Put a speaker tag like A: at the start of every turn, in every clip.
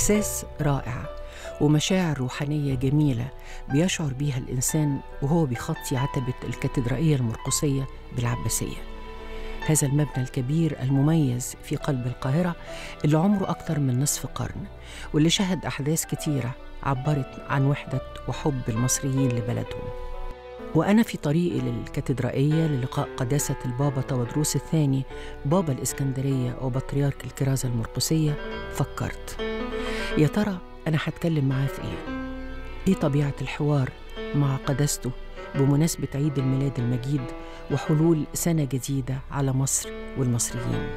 A: إحساس رائع ومشاعر روحانية جميلة بيشعر بيها الإنسان وهو بيخطي عتبة الكاتدرائية المرقسية بالعباسية هذا المبنى الكبير المميز في قلب القاهرة اللي عمره أكثر من نصف قرن واللي شهد أحداث كتيرة عبرت عن وحدة وحب المصريين لبلدهم وأنا في طريقي للكاتدرائية للقاء قداسة البابا تودروس الثاني بابا الإسكندرية وبطريرك الكرازة المرقسية فكرت يا ترى أنا هتكلم معاه في إيه؟ إيه طبيعة الحوار مع قداسته بمناسبة عيد الميلاد المجيد وحلول سنة جديدة على مصر والمصريين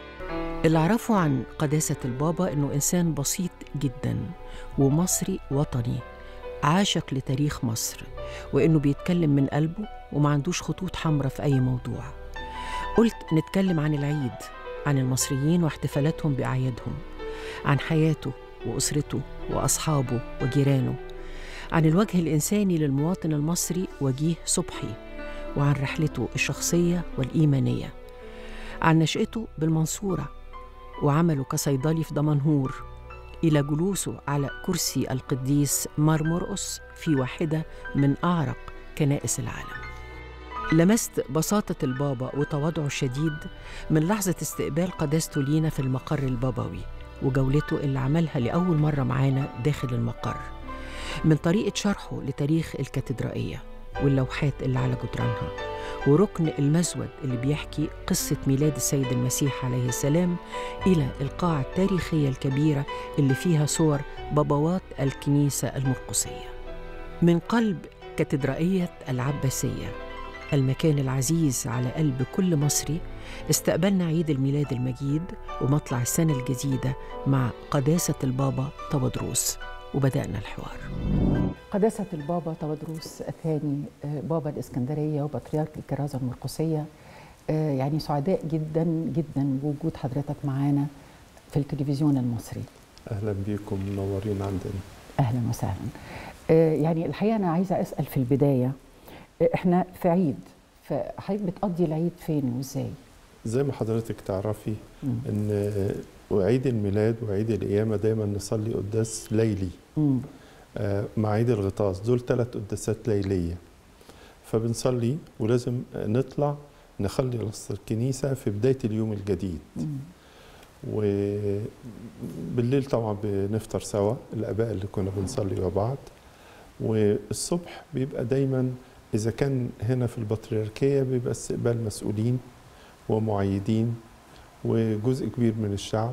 A: اللي أعرفه عن قداسة البابا إنه إنسان بسيط جدا ومصري وطني عاشق لتاريخ مصر وإنه بيتكلم من قلبه وما عندوش خطوط حمراء في أي موضوع قلت نتكلم عن العيد عن المصريين واحتفالاتهم بأعيادهم عن حياته وأسرته وأصحابه وجيرانه عن الوجه الإنساني للمواطن المصري وجيه صبحي وعن رحلته الشخصية والإيمانية عن نشأته بالمنصورة وعمله كصيدلي في دمنهور إلى جلوسه على كرسي القديس مار مرقس في واحدة من أعرق كنائس العالم لمست بساطة البابا وتواضعه الشديد من لحظة استقبال قداسته لينا في المقر البابوي وجولته اللي عملها لأول مرة معانا داخل المقر من طريقة شرحه لتاريخ الكاتدرائية واللوحات اللي على جدرانها وركن المزود اللي بيحكي قصة ميلاد السيد المسيح عليه السلام إلى القاعة التاريخية الكبيرة اللي فيها صور بابوات الكنيسة المرقسية من قلب كاتدرائية العباسية المكان العزيز على قلب كل مصري استقبلنا عيد الميلاد المجيد ومطلع السنة الجديدة مع قداسة البابا تودروس وبدأنا الحوار
B: قداسة البابا تودروس الثاني بابا الإسكندرية وبطريرك الكرازة المرقسية يعني سعداء جدا جدا بوجود حضرتك معانا في التلفزيون المصري
C: اهلا بيكم منورين عندنا
B: أهلا وسهلا يعني الحقيقة أنا عايزة أسأل في البداية إحنا في عيد فحضرتك بتقضي العيد فين وإزاي؟
C: زي ما حضرتك تعرفي ان وعيد الميلاد وعيد القيامه دايما نصلي قداس ليلي
B: مم.
C: آه، مع عيد الغطاس دول ثلاث قداسات ليليه فبنصلي ولازم نطلع نخلص الكنيسه في بدايه اليوم الجديد
B: مم.
C: وبالليل طبعا بنفطر سوا الاباء اللي كنا بنصلي مع بعض والصبح بيبقى دايما اذا كان هنا في البطريركيه بيبقى استقبال مسؤولين ومعيدين وجزء كبير من الشعب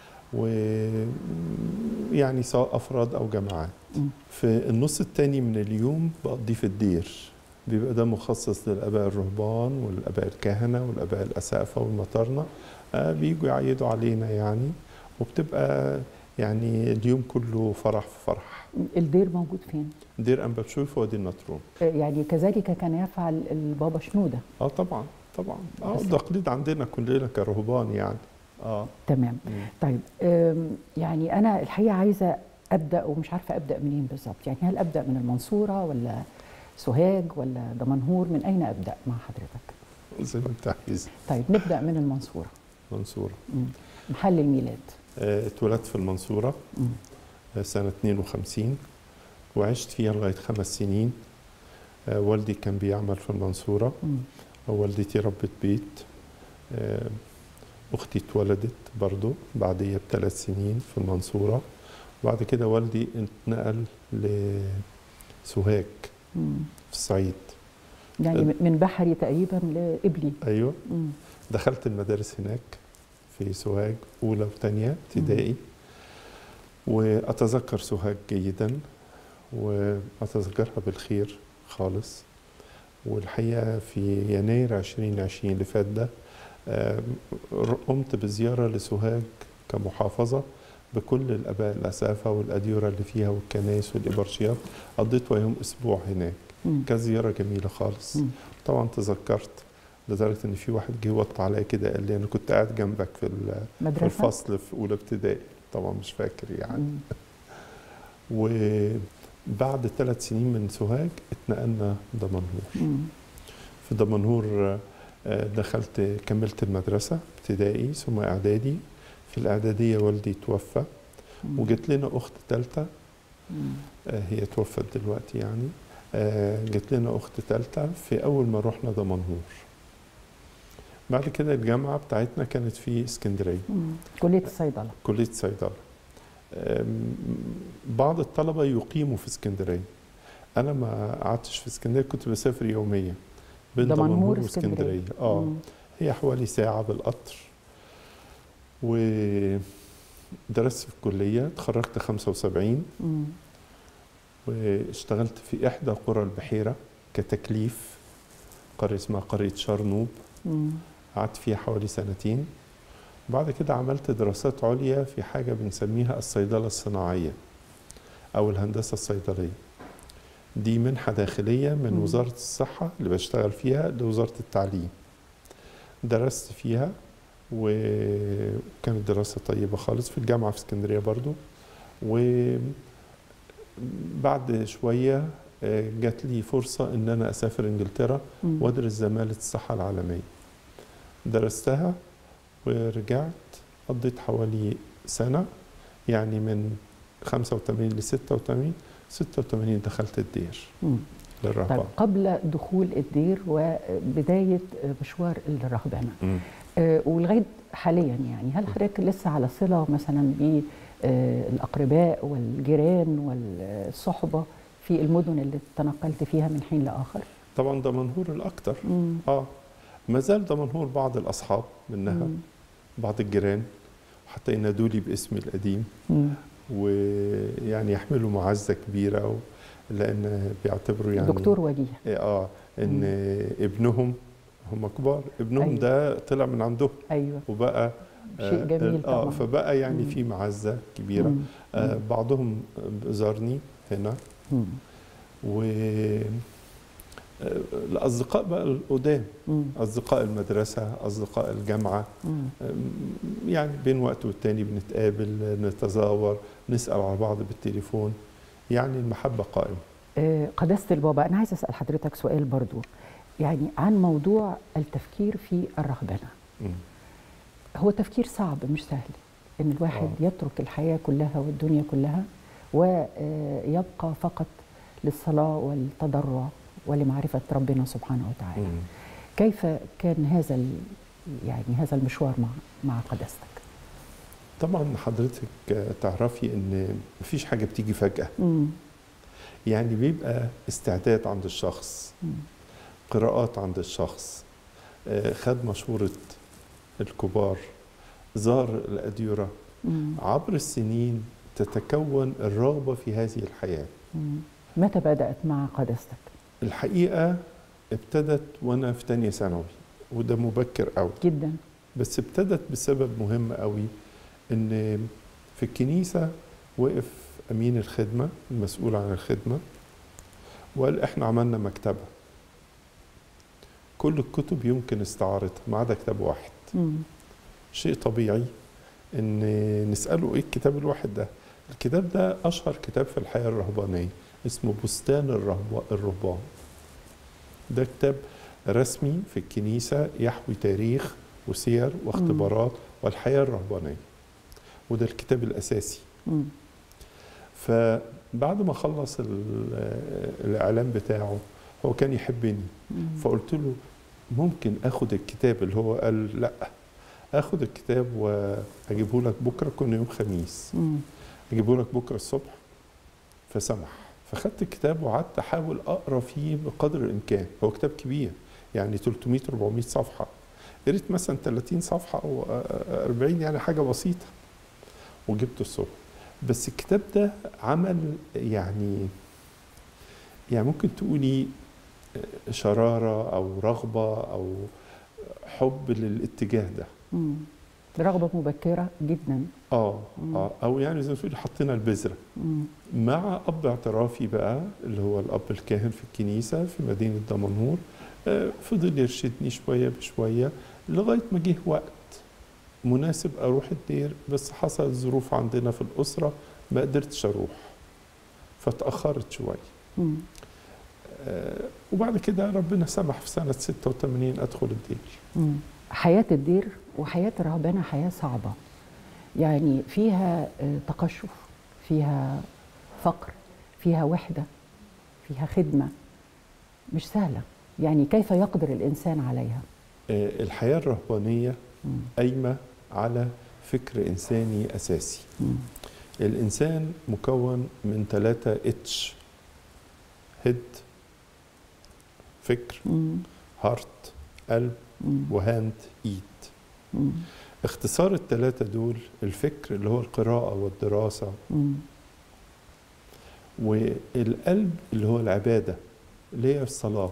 C: ويعني سواء افراد او جماعات
B: مم.
C: في النص الثاني من اليوم بقضيه في الدير بيبقى ده مخصص للاباء الرهبان والاباء الكهنه والاباء الاسقفه والمطارنه آه، بيجوا يعيدوا علينا يعني وبتبقى يعني اليوم كله فرح في فرح
B: الدير موجود فين؟
C: دير انبا بشوي في وادي النطرون
B: يعني كذلك كان يفعل البابا شنودة
C: اه طبعا طبعا اه
B: بس-
C: ده تقليد عندنا كلنا كرهبان يعني اه
B: تمام
C: مم.
B: طيب أم، يعني أنا الحقيقة عايزة أبدأ ومش عارفة أبدأ منين بالظبط يعني هل أبدأ من المنصورة ولا سوهاج ولا دمنهور من أين أبدأ مع حضرتك؟
C: زي ما انت عايز
B: طيب نبدأ من المنصورة
C: منصوره
B: مم. محل الميلاد
C: آه، اتولدت في المنصوره
B: مم.
C: آه، سنه 52 وعشت فيها لغايه خمس سنين آه، والدي كان بيعمل في المنصوره
B: مم.
C: ووالدتي ربة بيت آه، أختي اتولدت برضو بعدية بثلاث سنين في المنصورة وبعد كده والدي اتنقل لسوهاج
B: مم.
C: في الصعيد
B: يعني من بحري تقريبا لإبلي
C: أيوة
B: مم.
C: دخلت المدارس هناك في سوهاج أولى وثانية ابتدائي وأتذكر سوهاج جيدا وأتذكرها بالخير خالص والحقيقة في يناير 2020 اللي فات ده آم، قمت بزيارة لسوهاج كمحافظة بكل الآباء الأسافة والأديرة اللي فيها والكنائس والإبرشيات قضيت وياهم أسبوع هناك
B: مم.
C: كانت زيارة جميلة خالص
B: مم.
C: طبعا تذكرت لدرجة إن في واحد جه وط عليا كده قال لي أنا كنت قاعد جنبك في ال- في
B: مدرسة
C: الفصل في أولى ابتدائي طبعا مش فاكر يعني
B: مم.
C: وبعد ثلاث سنين من سوهاج اتنقلنا دمنهور
B: مم.
C: في دمنهور آه، دخلت كملت المدرسة ابتدائي ثم إعدادي في الإعدادية والدي توفى
B: مم.
C: وجت لنا اخت ثالثه
B: مم.
C: هي توفت دلوقتي يعني آه، جت لنا اخت ثالثه في اول ما رحنا دمنهور بعد كده الجامعه بتاعتنا كانت في اسكندريه
B: مم. كليه الصيدله
C: كليه صيدله آم، بعض الطلبه يقيموا في اسكندريه انا ما قعدتش في اسكندريه كنت بسافر يوميا بين
B: دمنهور
C: دمنهور
B: اسكندرية.
C: واسكندريه اه
B: مم.
C: هي حوالي ساعه بالقطر ودرست في الكليه اتخرجت 75
B: مم.
C: واشتغلت في إحدى قرى البحيرة كتكليف قرية اسمها قرية شرنوب
B: مم.
C: قعدت فيها حوالي سنتين بعد كده عملت دراسات عليا في حاجة بنسميها الصيدلة الصناعية أو الهندسة الصيدلية دي منحة داخلية من
B: مم.
C: وزارة الصحة اللي بشتغل فيها لوزارة التعليم درست فيها وكانت دراسة طيبة خالص في الجامعة في اسكندرية برضو وبعد شوية آه، جات لي فرصة إن أنا أسافر إنجلترا
B: مم.
C: وادرس زمالة الصحة العالمية درستها ورجعت قضيت حوالي سنة يعني من 85 ل 86 86 دخلت الدير
B: مم. طيب
C: للرهبان
B: قبل دخول الدير وبدايه مشوار الرهبنه
C: مم.
B: آه، ولغايه حاليا يعني هل حضرتك لسه على صله مثلا بالاقرباء والجيران والصحبه في المدن اللي تنقلت فيها من حين لاخر؟
C: طبعا دمنهور الأكتر
B: مم.
C: اه ما زال دمنهور بعض الأصحاب منها
B: مم.
C: بعض الجيران حتى ينادوا لي باسمي القديم
B: مم.
C: ويعني يحملوا معزة كبيرة و... لأن بيعتبروا يعني
B: دكتور وجيه
C: اه ان
B: مم.
C: ابنهم هم كبار ابنهم
B: أيوة.
C: ده طلع من عندهم
B: ايوه
C: وبقى
B: شيء جميل
C: اه
B: طبعا
C: فبقى يعني
B: مم.
C: في معزه كبيره
B: مم.
C: آه بعضهم زارني هنا
B: مم.
C: و آه، الاصدقاء بقى القدام
B: مم.
C: اصدقاء المدرسه اصدقاء الجامعه
B: مم.
C: آم، يعني بين وقت والتاني بنتقابل نتزاور نسال على بعض بالتليفون يعني المحبه قائمه
B: آه، قداسة البابا أنا عايز أسأل حضرتك سؤال برضو يعني عن موضوع التفكير في الرهبنة
C: مم.
B: هو تفكير صعب مش سهل إن الواحد
C: آه.
B: يترك الحياة كلها والدنيا كلها ويبقى فقط للصلاة والتضرع ولمعرفة ربنا سبحانه وتعالى
C: مم.
B: كيف كان هذا ال- يعني هذا المشوار مع مع قداستك
C: طبعا حضرتك تعرفي ان مفيش حاجه بتيجي فجاه
B: مم.
C: يعني بيبقى استعداد عند الشخص
B: مم.
C: قراءات عند الشخص آه، خد مشورة الكبار زار الأديرة
B: مم.
C: عبر السنين تتكون الرغبة في هذه الحياة
B: مم. متى بدأت مع قداستك؟
C: الحقيقة ابتدت وأنا في تانية ثانوي وده مبكر قوي
B: جدا
C: بس ابتدت بسبب مهم قوي ان في الكنيسة وقف أمين الخدمة المسؤول عن الخدمة وقال احنا عملنا مكتبة كل الكتب يمكن استعارتها ما عدا كتاب واحد
B: مم.
C: شيء طبيعي ان نسأله ايه الكتاب الواحد ده الكتاب ده اشهر كتاب في الحياة الرهبانية اسمه بستان الرهب- الرهبان ده كتاب رسمي في الكنيسة يحوي تاريخ وسير واختبارات والحياة الرهبانية وده الكتاب الأساسي
B: مم.
C: فبعد ما خلص ال- الإعلان بتاعه هو كان يحبني
B: مم.
C: فقلت له ممكن اخد الكتاب اللي هو قال لا اخد الكتاب واجيبه لك بكره كنا يوم خميس
B: مم.
C: اجيبه لك بكره الصبح فسمح فخدت الكتاب وقعدت احاول اقرا فيه بقدر الامكان هو كتاب كبير يعني 300 400 صفحه قريت مثلا 30 صفحه او 40 يعني حاجه بسيطه وجبته الصبح بس الكتاب ده عمل يعني يعني ممكن تقولي شرارة أو رغبة أو حب للاتجاه ده
B: مم. رغبة مبكرة جدا
C: اه
B: مم.
C: اه او يعني زي ما تقولي حطينا البذره
B: مم.
C: مع اب اعترافي بقى اللي هو الاب الكاهن في الكنيسه في مدينه دمنهور آه، فضل يرشدني شويه بشويه لغايه ما جه وقت مناسب اروح الدير بس حصلت ظروف عندنا في الاسره ما قدرتش اروح فتاخرت شويه
B: مم.
C: آه، وبعد كده ربنا سمح في سنه 86 ادخل الدير
B: مم. حياة الدير وحياة الرهبنة حياة صعبة يعني فيها آه، تقشف فيها فقر فيها وحدة فيها خدمة مش سهلة يعني كيف يقدر الإنسان عليها
C: آه، الحياة الرهبانية
B: مم.
C: قايمة على فكر إنساني أساسي
B: مم.
C: الإنسان مكون من ثلاثة اتش هيد فكر
B: مم.
C: هارت قلب
B: مم.
C: وهاند ايد
B: مم.
C: اختصار الثلاثة دول الفكر اللي هو القراءة والدراسة
B: مم.
C: والقلب اللي هو العبادة اللي هي الصلاة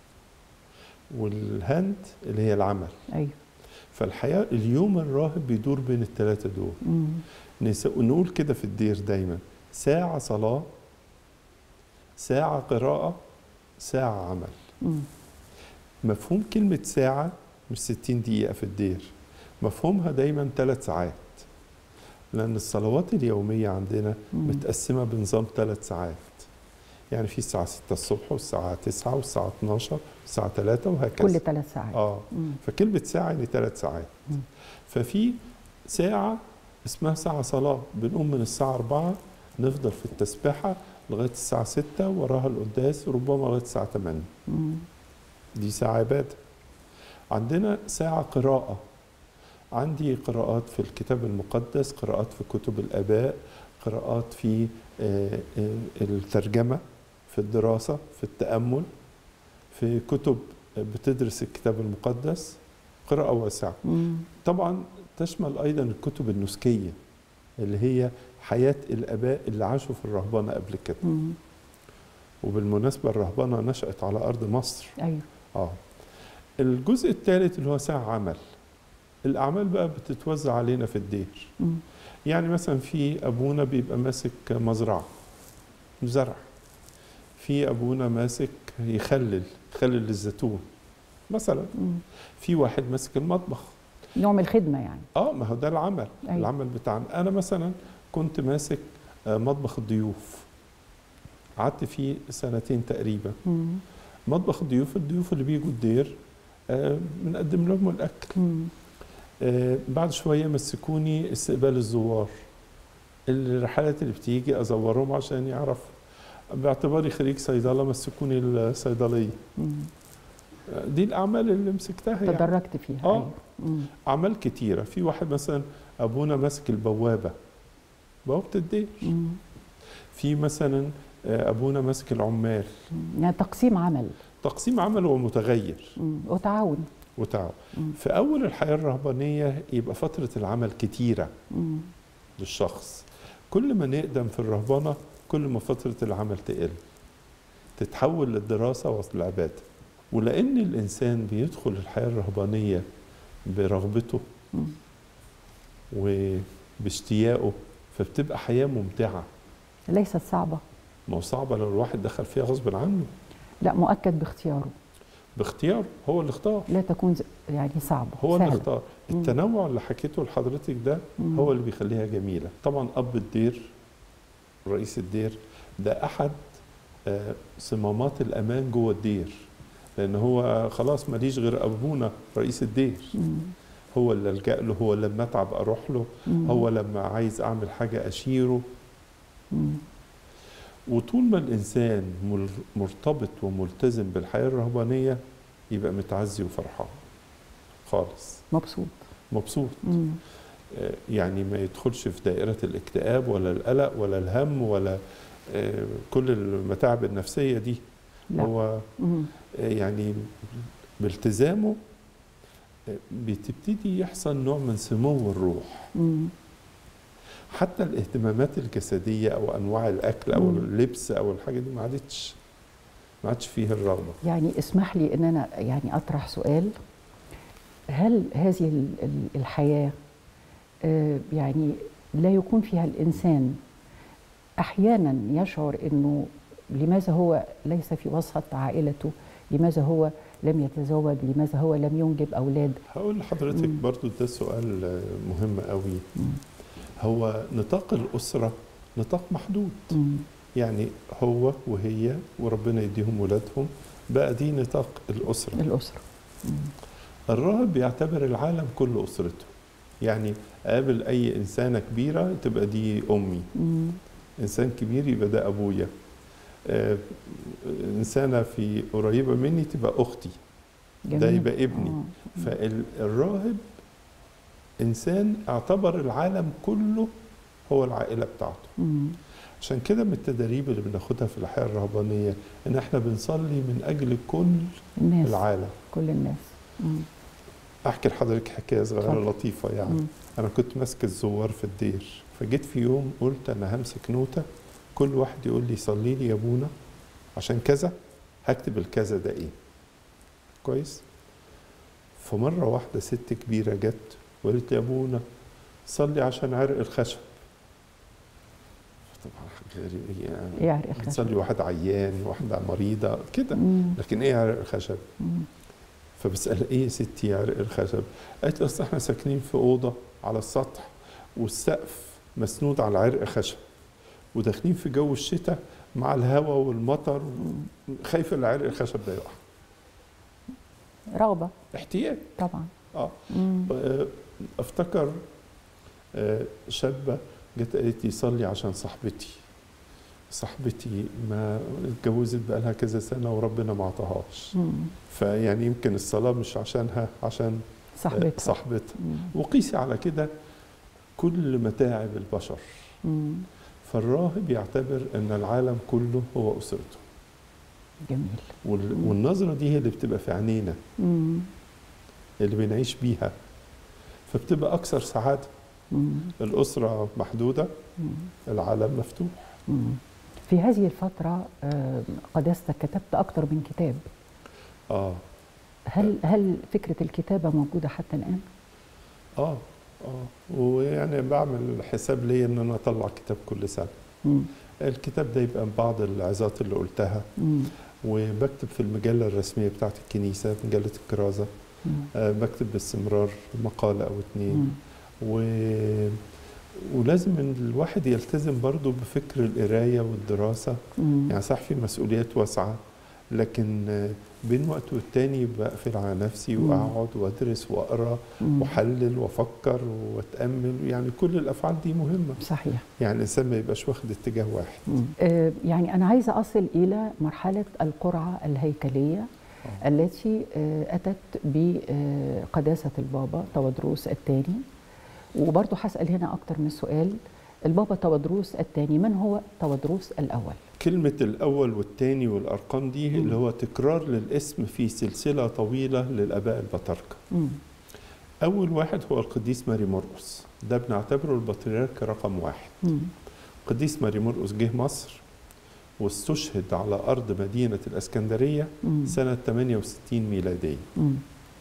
C: والهاند اللي هي العمل
B: أيوه
C: فالحياة اليوم الراهب بيدور بين الثلاثة دول
B: مم.
C: نس- نقول كده في الدير دايما ساعة صلاة ساعة قراءة ساعة عمل
B: مم.
C: مفهوم كلمة ساعة مش 60 دقيقة في الدير مفهومها دايما ثلاث ساعات لأن الصلوات اليومية عندنا
B: مم.
C: متقسمة بنظام ثلاث ساعات يعني في الساعة 6 الصبح والساعة 9 والساعة 12 والساعة 3 وهكذا
B: كل ثلاث ساعات
C: اه
B: مم.
C: فكلمة ساعة يعني ثلاث ساعات
B: مم.
C: ففي ساعة اسمها ساعة صلاة بنقوم من الساعة 4 نفضل في التسبيحة لغاية الساعة 6 وراها القداس ربما لغاية الساعة 8
B: مم.
C: دي ساعة عبادة عندنا ساعة قراءة عندي قراءات في الكتاب المقدس قراءات في كتب الآباء قراءات في آه، آه، الترجمة في الدراسة في التأمل في كتب بتدرس الكتاب المقدس قراءة واسعة
B: مم.
C: طبعا تشمل أيضا الكتب النسكية اللي هي حياة الآباء اللي عاشوا في الرهبنة قبل كده
B: مم.
C: وبالمناسبة الرهبنة نشأت على أرض مصر
B: أيوه
C: اه الجزء الثالث اللي هو ساعة عمل الأعمال بقى بتتوزع علينا في الدير
B: مم.
C: يعني مثلا في أبونا بيبقى ماسك مزرعة زرع في أبونا ماسك يخلل يخلل الزيتون مثلا
B: مم.
C: في واحد ماسك المطبخ
B: نوع من الخدمة يعني
C: اه ما هو ده العمل
B: أيوة.
C: أيوة. العمل بتاعنا انا مثلا كنت ماسك آه، مطبخ الضيوف قعدت فيه سنتين تقريبا
B: مم.
C: مطبخ الضيوف الضيوف اللي بيجوا الدير آه، بنقدم لهم الاكل
B: مم.
C: آه، بعد شويه مسكوني استقبال الزوار الرحلات اللي بتيجي ازورهم عشان يعرفوا باعتباري خريج صيدله مسكوني الصيدليه
B: مم.
C: آه، دي الاعمال اللي مسكتها يعني.
B: تدرجت فيها
C: آه.
B: أيوه. مم.
C: اعمال كتيره في واحد مثلا ابونا ماسك البوابه بوابه الدير
B: مم.
C: في مثلا آه، ابونا ماسك العمال
B: مم. يعني تقسيم عمل
C: تقسيم عمل هو متغير
B: مم. وتعاون
C: وتعب
B: مم.
C: في اول الحياه الرهبانيه يبقى فتره العمل كتيره
B: مم.
C: للشخص كل ما نقدم في الرهبنه كل ما فتره العمل تقل تتحول للدراسه والعباده ولان الانسان بيدخل الحياه الرهبانيه برغبته
B: مم.
C: وباشتياقه فبتبقى حياه ممتعه
B: ليست صعبة
C: ما هو صعبه لو الواحد دخل فيها غصب عنه
B: لا مؤكد باختياره
C: باختياره هو اللي اختار
B: لا تكون ز- يعني صعبة
C: هو اللي
B: سهلة.
C: اختار
B: مم.
C: التنوع اللي حكيته لحضرتك ده
B: مم.
C: هو اللي بيخليها جميله طبعا اب الدير رئيس الدير ده احد آه، صمامات الامان جوه الدير لان هو خلاص ماليش غير ابونا رئيس الدير
B: مم.
C: هو اللي الجا له هو اللي لما اتعب اروح له
B: مم.
C: هو لما عايز اعمل حاجه اشيره
B: مم.
C: وطول ما الانسان مل- مرتبط وملتزم بالحياه الرهبانيه يبقى متعزي وفرحان خالص
B: مبسوط
C: مبسوط
B: مم.
C: آه، يعني ما يدخلش في دائرة الاكتئاب ولا القلق ولا الهم ولا آه، كل المتاعب النفسية دي
B: لا
C: هو
B: مم.
C: آه، يعني بالتزامه آه، بتبتدي يحصل نوع من سمو الروح
B: مم.
C: حتى الاهتمامات الجسدية أو أنواع الأكل أو
B: مم.
C: اللبس أو الحاجة دي ما عادتش ما عادش فيها الرغبة
B: يعني اسمح لي ان انا يعني اطرح سؤال هل هذه ال- ال- الحياه آه، يعني لا يكون فيها الانسان احيانا يشعر انه لماذا هو ليس في وسط عائلته لماذا هو لم يتزوج لماذا هو لم ينجب اولاد
C: هقول لحضرتك
B: مم.
C: برضو ده سؤال آه، مهم قوي
B: مم.
C: هو نطاق الأسرة نطاق محدود
B: مم.
C: يعني هو وهي وربنا يديهم ولادهم بقى دي نطاق الأسرة
B: الاسره مم.
C: الراهب بيعتبر العالم كله أسرته يعني اقابل اي انسانه كبيره تبقى دي امي
B: مم.
C: انسان كبير يبقى ده ابويا آه، انسانه في قريبه مني تبقى اختي ده
B: جميل.
C: يبقى ابني
B: آه.
C: فالراهب انسان اعتبر العالم كله هو العائله بتاعته
B: مم.
C: عشان كده من التدريب اللي بناخدها في الحياه الرهبانيه ان احنا بنصلي من اجل كل
B: الناس
C: العالم
B: كل الناس مم.
C: احكي لحضرتك حكايه صغيره
B: اتفضل.
C: لطيفه يعني
B: مم.
C: انا كنت ماسك الزوار في الدير فجيت في يوم قلت انا همسك نوته كل واحد يقول لي صلي لي يا ابونا عشان كذا هكتب الكذا ده ايه كويس فمره واحده ست كبيره جت وقالت لي يا ابونا صلي عشان عرق الخشب طبعا غير يعني
B: ايه عرق الخشب؟
C: بتصلي واحد عيان واحده مريضه كده
B: مم.
C: لكن ايه عرق الخشب
B: مم.
C: فبسألها ايه يا ستي عرق الخشب؟ قالت لي اصل احنا ساكنين في اوضه على السطح والسقف مسنود على عرق خشب وداخلين في جو الشتاء مع الهواء والمطر خايفه العرق الخشب ده يقع
B: رغبه
C: احتياج
B: طبعا
C: اه
B: مم.
C: آه، افتكر آه، شابه جت قالت لي صلي عشان صاحبتي صاحبتي ما اتجوزت بقالها كذا سنه وربنا ما عطاهاش
B: مم.
C: فيعني يمكن الصلاه مش عشانها عشان
B: صاحبتها
C: صاحبتها
B: مم.
C: وقيسي على كده كل متاعب البشر
B: مم.
C: فالراهب يعتبر ان العالم كله هو اسرته
B: جميل
C: وال-
B: مم.
C: والنظره دي هي اللي بتبقى في عينينا
B: مم.
C: اللي بنعيش بيها فبتبقى اكثر سعاده
B: مم.
C: الاسره محدوده
B: مم.
C: العالم مفتوح
B: مم. في هذه الفترة آه، قداستك كتبت أكثر من كتاب
C: اه
B: هل هل فكرة الكتابة موجودة حتى الآن؟
C: اه اه ويعني بعمل حساب ليا ان انا اطلع كتاب كل سنه
B: مم.
C: الكتاب ده يبقى من بعض العظات اللي قلتها
B: مم.
C: وبكتب في المجله الرسميه بتاعت الكنيسه مجله الكرازه
B: مم.
C: آه، بكتب باستمرار مقالة أو
B: مم.
C: اتنين و... ولازم إن الواحد يلتزم برضو بفكر القراية والدراسة
B: مم.
C: يعني صح في مسؤوليات واسعة لكن آه، بين وقت والتاني بقفل على نفسي
B: مم.
C: وأقعد وأدرس وأقرأ
B: مم.
C: وأحلل وأفكر وأتأمل يعني كل الأفعال دي مهمة
B: صحيح
C: يعني الإنسان ما يبقاش واخد اتجاه واحد
B: مم. آه، يعني أنا عايزة أصل إلى مرحلة القرعة الهيكلية
C: آه.
B: التي آه، أتت بقداسة البابا تودروس الثاني وبرضه هسأل هنا أكتر من سؤال البابا تودروس الثاني من هو تودروس الأول؟
C: كلمة الأول والتاني والأرقام دي
B: مم.
C: اللي هو تكرار للاسم في سلسلة طويلة للآباء البطاركة
B: مم.
C: أول واحد هو القديس ماري مرقس ده بنعتبره البطريرك رقم واحد
B: مم.
C: القديس ماري مرقس جه مصر واستشهد على أرض مدينة الإسكندرية
B: مم.
C: سنة 68 ميلادية
B: مم.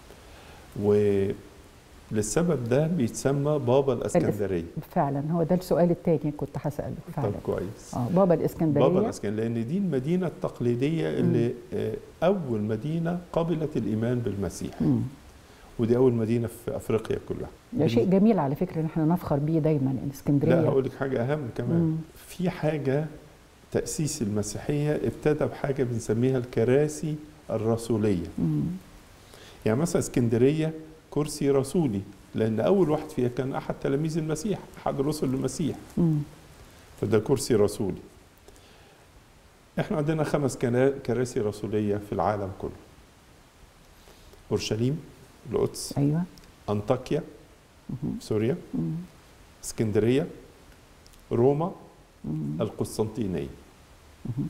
C: وللسبب ده بيتسمى بابا الإسكندرية
B: فعلا هو ده السؤال الثاني كنت هسأله
C: طب
B: فعلا
C: كويس
B: اه بابا الإسكندرية
C: بابا الإسكندرية لأن دي المدينة التقليدية اللي آه، أول مدينة قبلت الإيمان بالمسيح
B: مم.
C: ودي أول مدينة في أفريقيا كلها
B: ده شيء جميل على فكرة ان احنا نفخر بيه دايما الإسكندرية
C: لا هقول لك حاجة أهم كمان
B: مم.
C: في حاجة تأسيس المسيحية ابتدى بحاجة بنسميها الكراسي الرسولية
B: مم.
C: يعني مثلا اسكندرية كرسي رسولي لأن أول واحد فيها كان أحد تلاميذ المسيح أحد رسل المسيح
B: مم.
C: فده كرسي رسولي احنا عندنا خمس كنا- كراسي رسولية في العالم كله أورشليم القدس
B: ايوه
C: أنطاكيا
B: مم.
C: سوريا
B: مم.
C: اسكندرية روما
B: مم.
C: القسطنطينية
B: مم.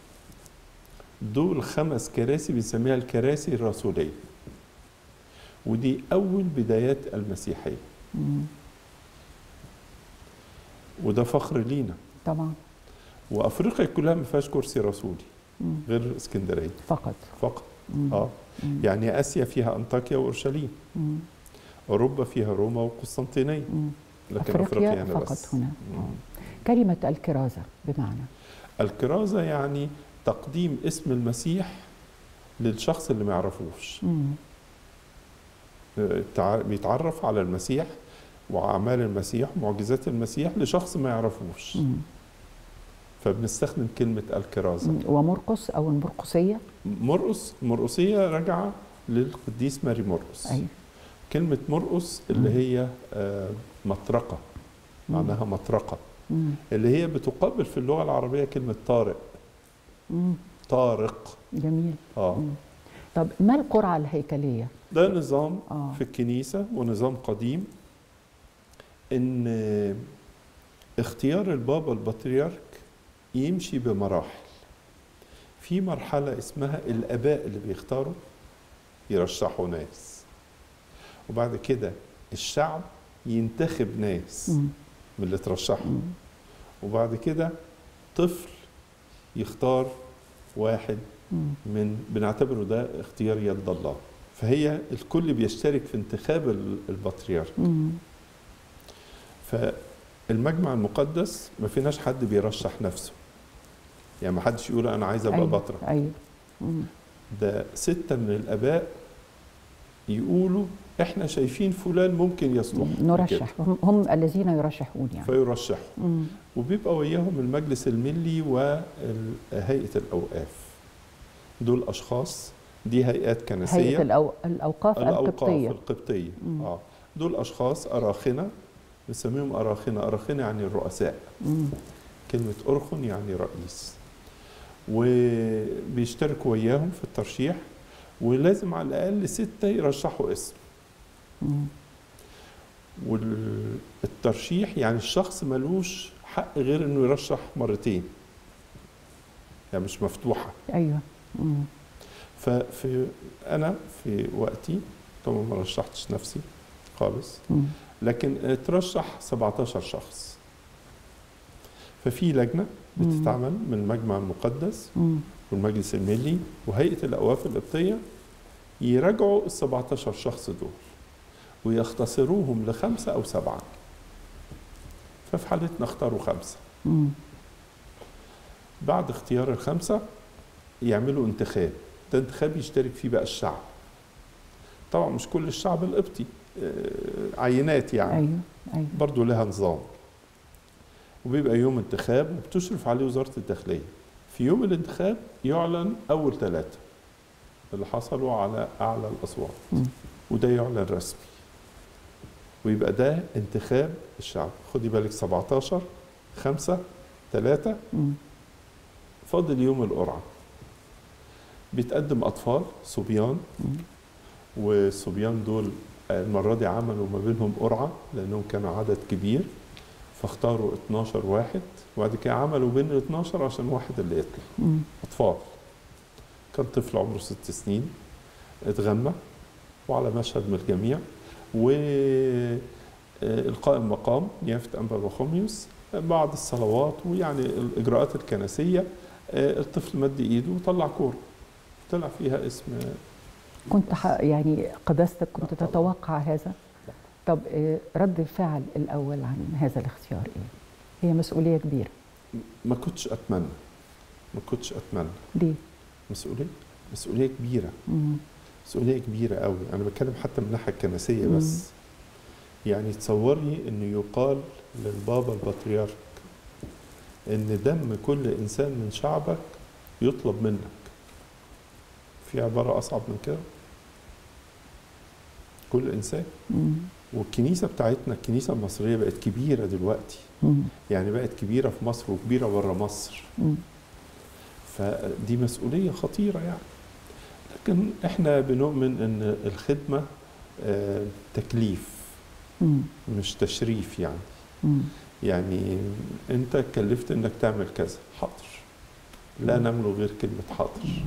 C: دول خمس كراسي بنسميها الكراسي الرسولية ودي أول بدايات المسيحية
B: مم.
C: وده فخر لينا
B: طبعا
C: وأفريقيا كلها ما فيهاش كرسي رسولي
B: مم.
C: غير اسكندرية
B: فقط
C: فقط
B: مم.
C: اه
B: مم.
C: يعني آسيا فيها أنطاكيا وأورشليم
B: مم.
C: أوروبا فيها روما وقسطنطينية
B: مم.
C: لكن
B: أفريقيا
C: أفريقيا هنا
B: فقط
C: بس
B: هنا
C: مم.
B: آه. كلمة الكرازة بمعنى
C: الكرازة يعني تقديم اسم المسيح للشخص اللي ما يعرفوش
B: مم.
C: آه، تع- بيتعرف على المسيح وأعمال المسيح ومعجزات المسيح لشخص ما يعرفوش
B: مم.
C: فبنستخدم كلمة الكرازة
B: مم. ومرقس أو المرقسية
C: مرقس مرقسية راجعة للقديس ماري مرقس
B: أيوة
C: كلمة مرقس اللي هي آه، مطرقة
B: مم.
C: معناها مطرقة
B: مم.
C: اللي هي بتقابل في اللغة العربية كلمة طارق
B: مم.
C: طارق
B: جميل
C: اه
B: مم. طب ما القرعة الهيكلية؟
C: ده نظام
B: آه.
C: في الكنيسة ونظام قديم إن اختيار البابا البطريرك يمشي بمراحل في مرحلة اسمها الآباء اللي بيختاروا يرشحوا ناس وبعد كده الشعب ينتخب ناس
B: مم.
C: من اللي ترشحوا
B: مم.
C: وبعد كده طفل يختار واحد
B: مم.
C: من بنعتبره ده اختيار يد الله فهي الكل بيشترك في انتخاب ال- البطريرك
B: مم.
C: فالمجمع المقدس ما فيناش حد بيرشح نفسه يعني ما حدش يقول انا عايز ابقى
B: أيوة.
C: بطرك
B: أيوه مم.
C: ده ستة من الاباء يقولوا احنا شايفين فلان ممكن يصلح
B: نرشح هم, هم الذين يرشحون
C: كده.
B: يعني
C: فيرشحوا
B: مم.
C: وبيبقى وياهم المجلس الملي وهيئة الأوقاف دول أشخاص دي هيئات كنسية
B: هيئة الأو... الأوقاف
C: الأوقاف
B: القبطية
C: القبطية
B: مم.
C: آه. دول أشخاص أراخنة بنسميهم أراخنة أراخنة يعني الرؤساء
B: مم.
C: كلمة أرخن يعني رئيس وبيشتركوا وياهم في الترشيح ولازم على الأقل ستة يرشحوا اسم
B: مم.
C: والترشيح يعني الشخص ملوش حق غير انه يرشح مرتين يعني مش مفتوحه
B: أيوه مم.
C: ففي انا في وقتي طبعا ما رشحتش نفسي خالص
B: مم.
C: لكن اترشح 17 شخص ففي لجنه
B: مم.
C: بتتعمل من المجمع المقدس
B: مم.
C: والمجلس الملي وهيئه الاوقاف القبطيه يراجعوا ال 17 شخص دول ويختصروهم لخمسه او سبعه ففي حالتنا اختاروا خمسه
B: مم.
C: بعد اختيار الخمسه يعملوا انتخاب ده انتخاب يشترك فيه بقى الشعب طبعا مش كل الشعب القبطي آه، عينات يعني
B: أيوه أيوه
C: برضه لها نظام وبيبقى يوم انتخاب وبتشرف عليه وزارة الداخلية في يوم الانتخاب يعلن أول ثلاثة اللي حصلوا على أعلى الأصوات
B: مم.
C: وده يعلن رسمي ويبقى ده انتخاب الشعب خدي بالك 17 خمسة ثلاثة
B: مم.
C: فاضل يوم القرعة بيتقدم أطفال صبيان
B: مم.
C: والصبيان دول المرة دي عملوا ما بينهم قرعة لأنهم كانوا عدد كبير فاختاروا 12 واحد وبعد كده عملوا بين ال 12 عشان واحد اللي يطلع
B: مم.
C: أطفال كان طفل عمره ست سنين اتغمى وعلى مشهد من الجميع والقائم مقام نيافة أنبا بخوميوس بعد الصلوات ويعني الإجراءات الكنسية آه، الطفل مد إيده وطلع كورة طلع فيها اسم
B: كنت ح... يعني قداستك كنت
C: لا طبعاً.
B: تتوقع هذا طب آه، رد الفعل الأول عن هذا الاختيار إيه؟ هي مسؤولية كبيرة
C: ما كنتش أتمنى ما كنتش أتمنى
B: ليه؟
C: مسؤولية مسؤولية كبيرة
B: مم.
C: مسؤولية كبيرة قوي أنا بتكلم حتى من الناحية الكنسية
B: مم.
C: بس يعني تصوري إنه يقال للبابا البطريرك إن دم كل إنسان من شعبك يطلب منك في عبارة أصعب من كده كل إنسان
B: مم.
C: والكنيسة بتاعتنا الكنيسة المصرية بقت كبيرة دلوقتي
B: مم.
C: يعني بقت كبيرة في مصر وكبيرة بره مصر
B: مم.
C: فدي مسؤولية خطيرة يعني لكن احنا بنؤمن ان الخدمة آه، تكليف
B: مم.
C: مش تشريف يعني
B: مم.
C: يعني انت كلفت انك تعمل كذا حاضر لا
B: مم.
C: نملك غير كلمة حاضر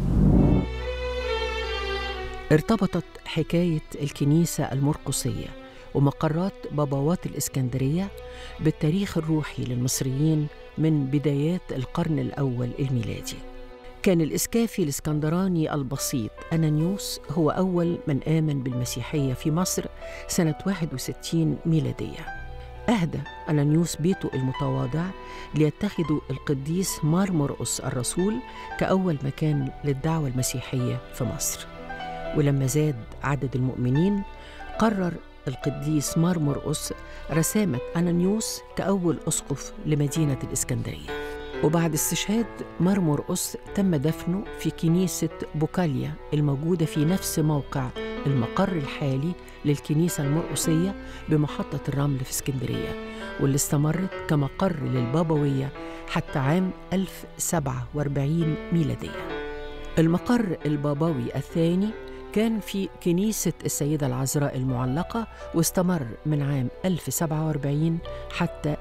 A: ارتبطت حكاية الكنيسة المرقسية ومقرات بابوات الإسكندرية بالتاريخ الروحي للمصريين من بدايات القرن الأول الميلادي كان الإسكافي الإسكندراني البسيط أنانيوس هو أول من آمن بالمسيحية في مصر سنة 61 ميلادية أهدى أنانيوس بيته المتواضع ليتخذوا القديس مار مرقس الرسول كأول مكان للدعوة المسيحية في مصر ولما زاد عدد المؤمنين قرر القديس مار مرقس رسامة أنانيوس كأول أسقف لمدينة الإسكندرية وبعد استشهاد مرمرقس تم دفنه في كنيسة بوكاليا الموجودة في نفس موقع المقر الحالي للكنيسة المرقسية بمحطة الرمل في اسكندرية واللي استمرت كمقر للبابوية حتى عام 1047 ميلادية المقر البابوي الثاني كان في كنيسة السيدة العذراء المعلقة واستمر من عام 1047 حتى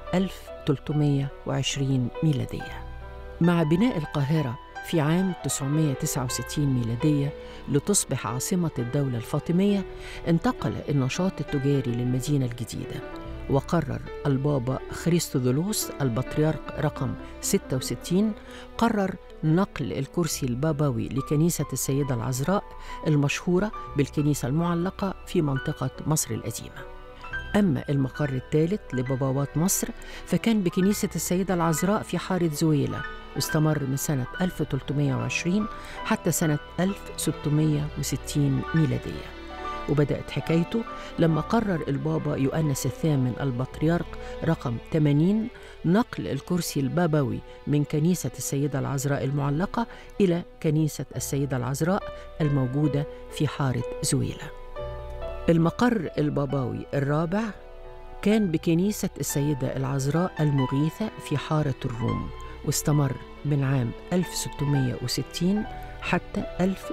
A: 1320 ميلادية مع بناء القاهرة في عام 969 ميلادية لتصبح عاصمة الدولة الفاطمية انتقل النشاط التجاري للمدينة الجديدة وقرر البابا خريستوذولوس البطريرك رقم 66 قرر نقل الكرسي البابوي لكنيسة السيدة العذراء المشهورة بالكنيسة المعلقة في منطقة مصر القديمة أما المقر الثالث لباباوات مصر فكان بكنيسة السيدة العذراء في حارة زويلة واستمر من سنة 1320 حتى سنة 1660 ميلادية وبدأت حكايته لما قرر البابا يؤنس الثامن البطريرك رقم 80 نقل الكرسي البابوي من كنيسة السيدة العذراء المعلقة إلى كنيسة السيدة العذراء الموجودة في حارة زويلة المقر البابوي الرابع كان بكنيسة السيدة العذراء المغيثة في حارة الروم واستمر من عام 1660 حتى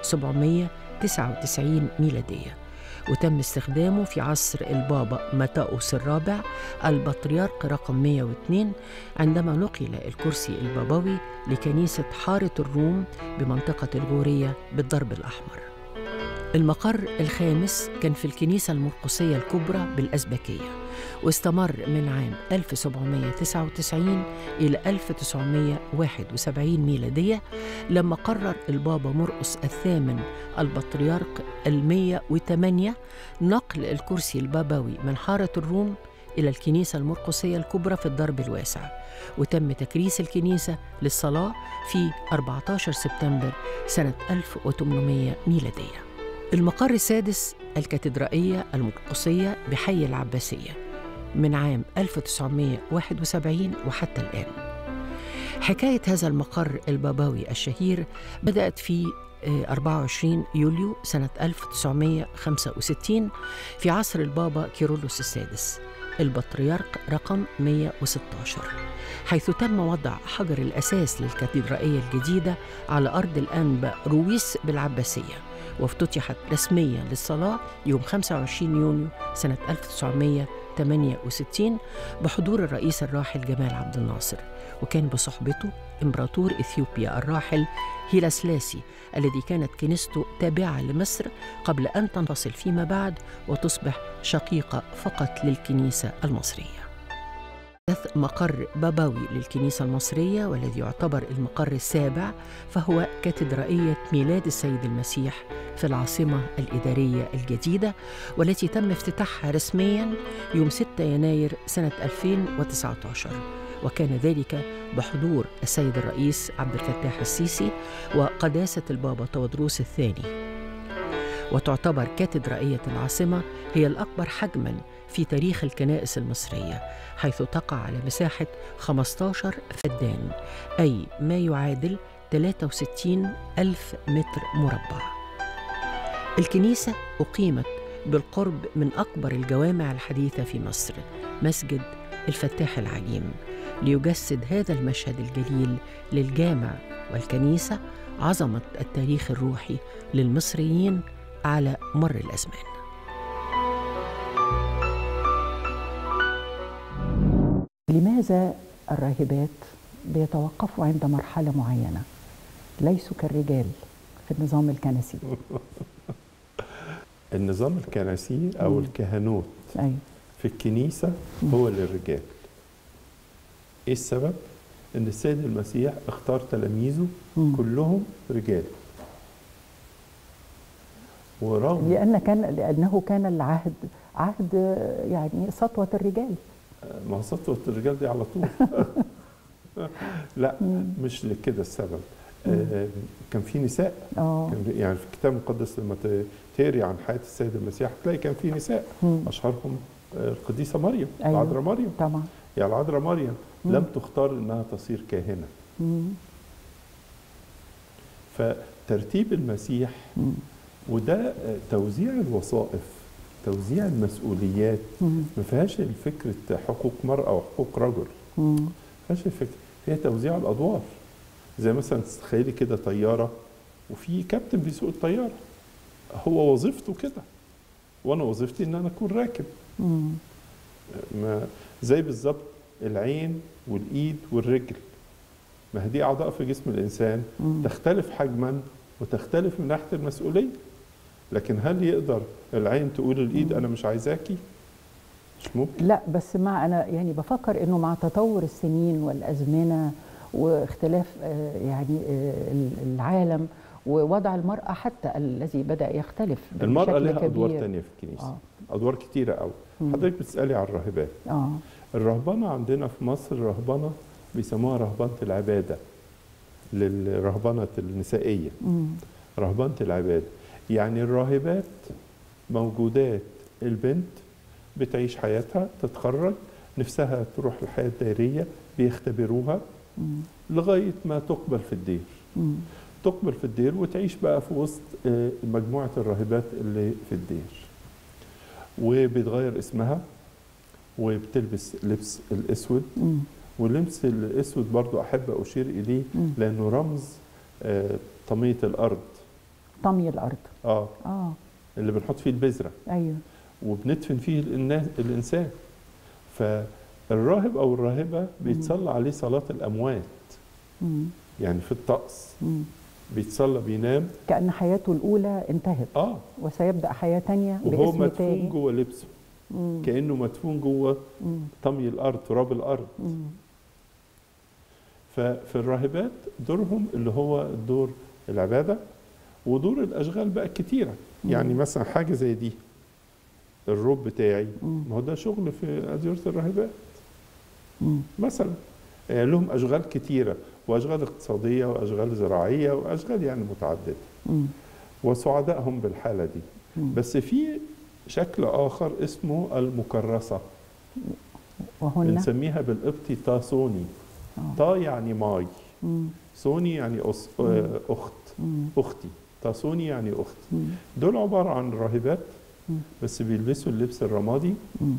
A: 1799 ميلادية وتم استخدامه في عصر البابا متاوس الرابع البطريرك رقم 102 عندما نقل الكرسي البابوي لكنيسة حارة الروم بمنطقة الغورية بالضرب الأحمر المقر الخامس كان في الكنيسة المرقسية الكبرى بالأزبكية واستمر من عام 1799 إلى 1971 ميلادية لما قرر البابا مرقس الثامن البطريرك المية وثمانية نقل الكرسي البابوي من حارة الروم إلى الكنيسة المرقسية الكبرى في الضرب الواسع وتم تكريس الكنيسة للصلاة في 14 سبتمبر سنة 1800 ميلادية المقر السادس الكاتدرائية المرقسية بحي العباسية من عام 1971 وحتى الآن حكاية هذا المقر البابوي الشهير بدأت في 24 يوليو سنة 1965 في عصر البابا كيرلس السادس البطريرك رقم 116 حيث تم وضع حجر الأساس للكاتدرائية الجديدة على أرض الأنبا رويس بالعباسية وافتتحت رسميا للصلاة يوم 25 يونيو سنة 1968 بحضور الرئيس الراحل جمال عبد الناصر وكان بصحبته إمبراطور إثيوبيا الراحل هيلا سلاسي الذي كانت كنيسته تابعة لمصر قبل أن تنفصل فيما بعد وتصبح شقيقة فقط للكنيسة المصرية مقر بابوي للكنيسة المصرية والذي يعتبر المقر السابع فهو كاتدرائية ميلاد السيد المسيح في العاصمة الإدارية الجديدة والتي تم افتتاحها رسميا يوم 6 يناير سنة 2019 وكان ذلك بحضور السيد الرئيس عبد الفتاح السيسي وقداسة البابا تودروس الثاني وتعتبر كاتدرائية العاصمة هي الأكبر حجماً في تاريخ الكنائس المصرية حيث تقع على مساحة 15 فدان أي ما يعادل 63 ألف متر مربع الكنيسة أقيمت بالقرب من أكبر الجوامع الحديثة في مصر مسجد الفتاح العليم ليجسد هذا المشهد الجليل للجامع والكنيسة عظمة التاريخ الروحي للمصريين على مر الأزمان
B: لماذا الراهبات بيتوقفوا عند مرحلة معينة ليسوا كالرجال في النظام الكنسي
C: النظام الكنسي أو
B: مم.
C: الكهنوت
B: أيوة.
C: في الكنيسة هو للرجال إيه السبب؟ إن السيد المسيح اختار تلاميذه
B: مم.
C: كلهم رجال ورغم
B: لأن كان لأنه كان العهد عهد يعني سطوة الرجال
C: ما هو سطوة الرجال دي على طول لا
B: مم.
C: مش لكده السبب آه، كان في نساء
B: اه
C: كان يعني في الكتاب المقدس لما ت- تقري عن حياة السيد المسيح تلاقي كان في نساء
B: مم.
C: أشهرهم آه، القديسة مريم
B: أيوة.
C: العذراء مريم
B: طبعا
C: يعني العذراء مريم
B: مم.
C: لم تختار انها تصير كاهنه
B: مم.
C: فترتيب المسيح
B: مم.
C: وده آه، توزيع الوظائف توزيع المسؤوليات
B: مم.
C: ما فيهاش فكره حقوق مرأة وحقوق رجل
B: مم.
C: ما فيهاش الفكره هي توزيع الادوار زي مثلا تتخيلي كده طياره وفي كابتن بيسوق الطياره هو وظيفته كده وانا وظيفتي ان انا اكون راكب
B: مم.
C: ما زي بالظبط العين والايد والرجل ما هي دي اعضاء في جسم الانسان
B: مم.
C: تختلف حجما وتختلف من ناحيه المسؤوليه لكن هل يقدر العين تقول الايد انا مش عايزاكي مش ممكن
B: لا بس مع انا يعني بفكر انه مع تطور السنين والازمنه واختلاف آه، يعني آه، ال- العالم ووضع المراه حتى الذي بدا يختلف
C: المراه
B: بشكل
C: لها ادوار
B: كبير.
C: تانية في الكنيسه
B: اه
C: ادوار كتيره قوي
B: مم.
C: حضرتك بتسالي عن الراهبات
B: اه
C: الرهبنه عندنا في مصر رهبنه بيسموها رهبنه العباده للرهبنه النسائيه
B: مم.
C: رهبنه العباده يعني الراهبات موجودات البنت بتعيش حياتها تتخرج نفسها تروح الحياه الدائريه بيختبروها
B: مم.
C: لغايه ما تقبل في الدير
B: مم.
C: تقبل في الدير وتعيش بقى في وسط آه، مجموعة الراهبات اللي في الدير وبيتغير اسمها وبتلبس لبس الأسود
B: مم.
C: واللبس الأسود برضو أحب أشير إليه
B: مم.
C: لأنه رمز آه، طمية الأرض
B: طمي الارض
C: آه
B: اه
C: اللي بنحط فيه البذرة
B: ايوه
C: وبندفن فيه الإنا- الإنسان فالراهب أو الراهبة بيتصلى عليه صلاة الأموات
B: مم.
C: يعني في الطقس
B: مم.
C: بيتصلى بينام
B: كأن حياته الأولى انتهت
C: اه
B: وسيبدأ حياة تانية
C: وهو
B: باسم
C: مدفون
B: تاني
C: جوه لبسه
B: مم.
C: كانه مدفون جوه
B: مم.
C: طمي الارض تراب الارض
B: مم.
C: ففي الراهبات دورهم اللي هو دور العباده ودور الاشغال بقى كتيره يعني مثلا حاجه زي دي الروب بتاعي
B: مم.
C: ما هو ده شغل في اديره الراهبات
B: مم.
C: مثلا آه، لهم اشغال كتيره واشغال اقتصاديه واشغال زراعيه واشغال يعني متعدده
B: مم.
C: وسعدائهم بالحاله دي
B: مم.
C: بس في شكل اخر اسمه المكرسه
B: وهن
C: بنسميها بالقبطي تاسوني
B: آه.
C: تا يعني ماي
B: مم.
C: سوني يعني أس... آه، اخت
B: مم.
C: اختي تاسوني يعني اخت
B: مم.
C: دول عباره عن راهبات
B: مم.
C: بس بيلبسوا اللبس الرمادي
B: مم.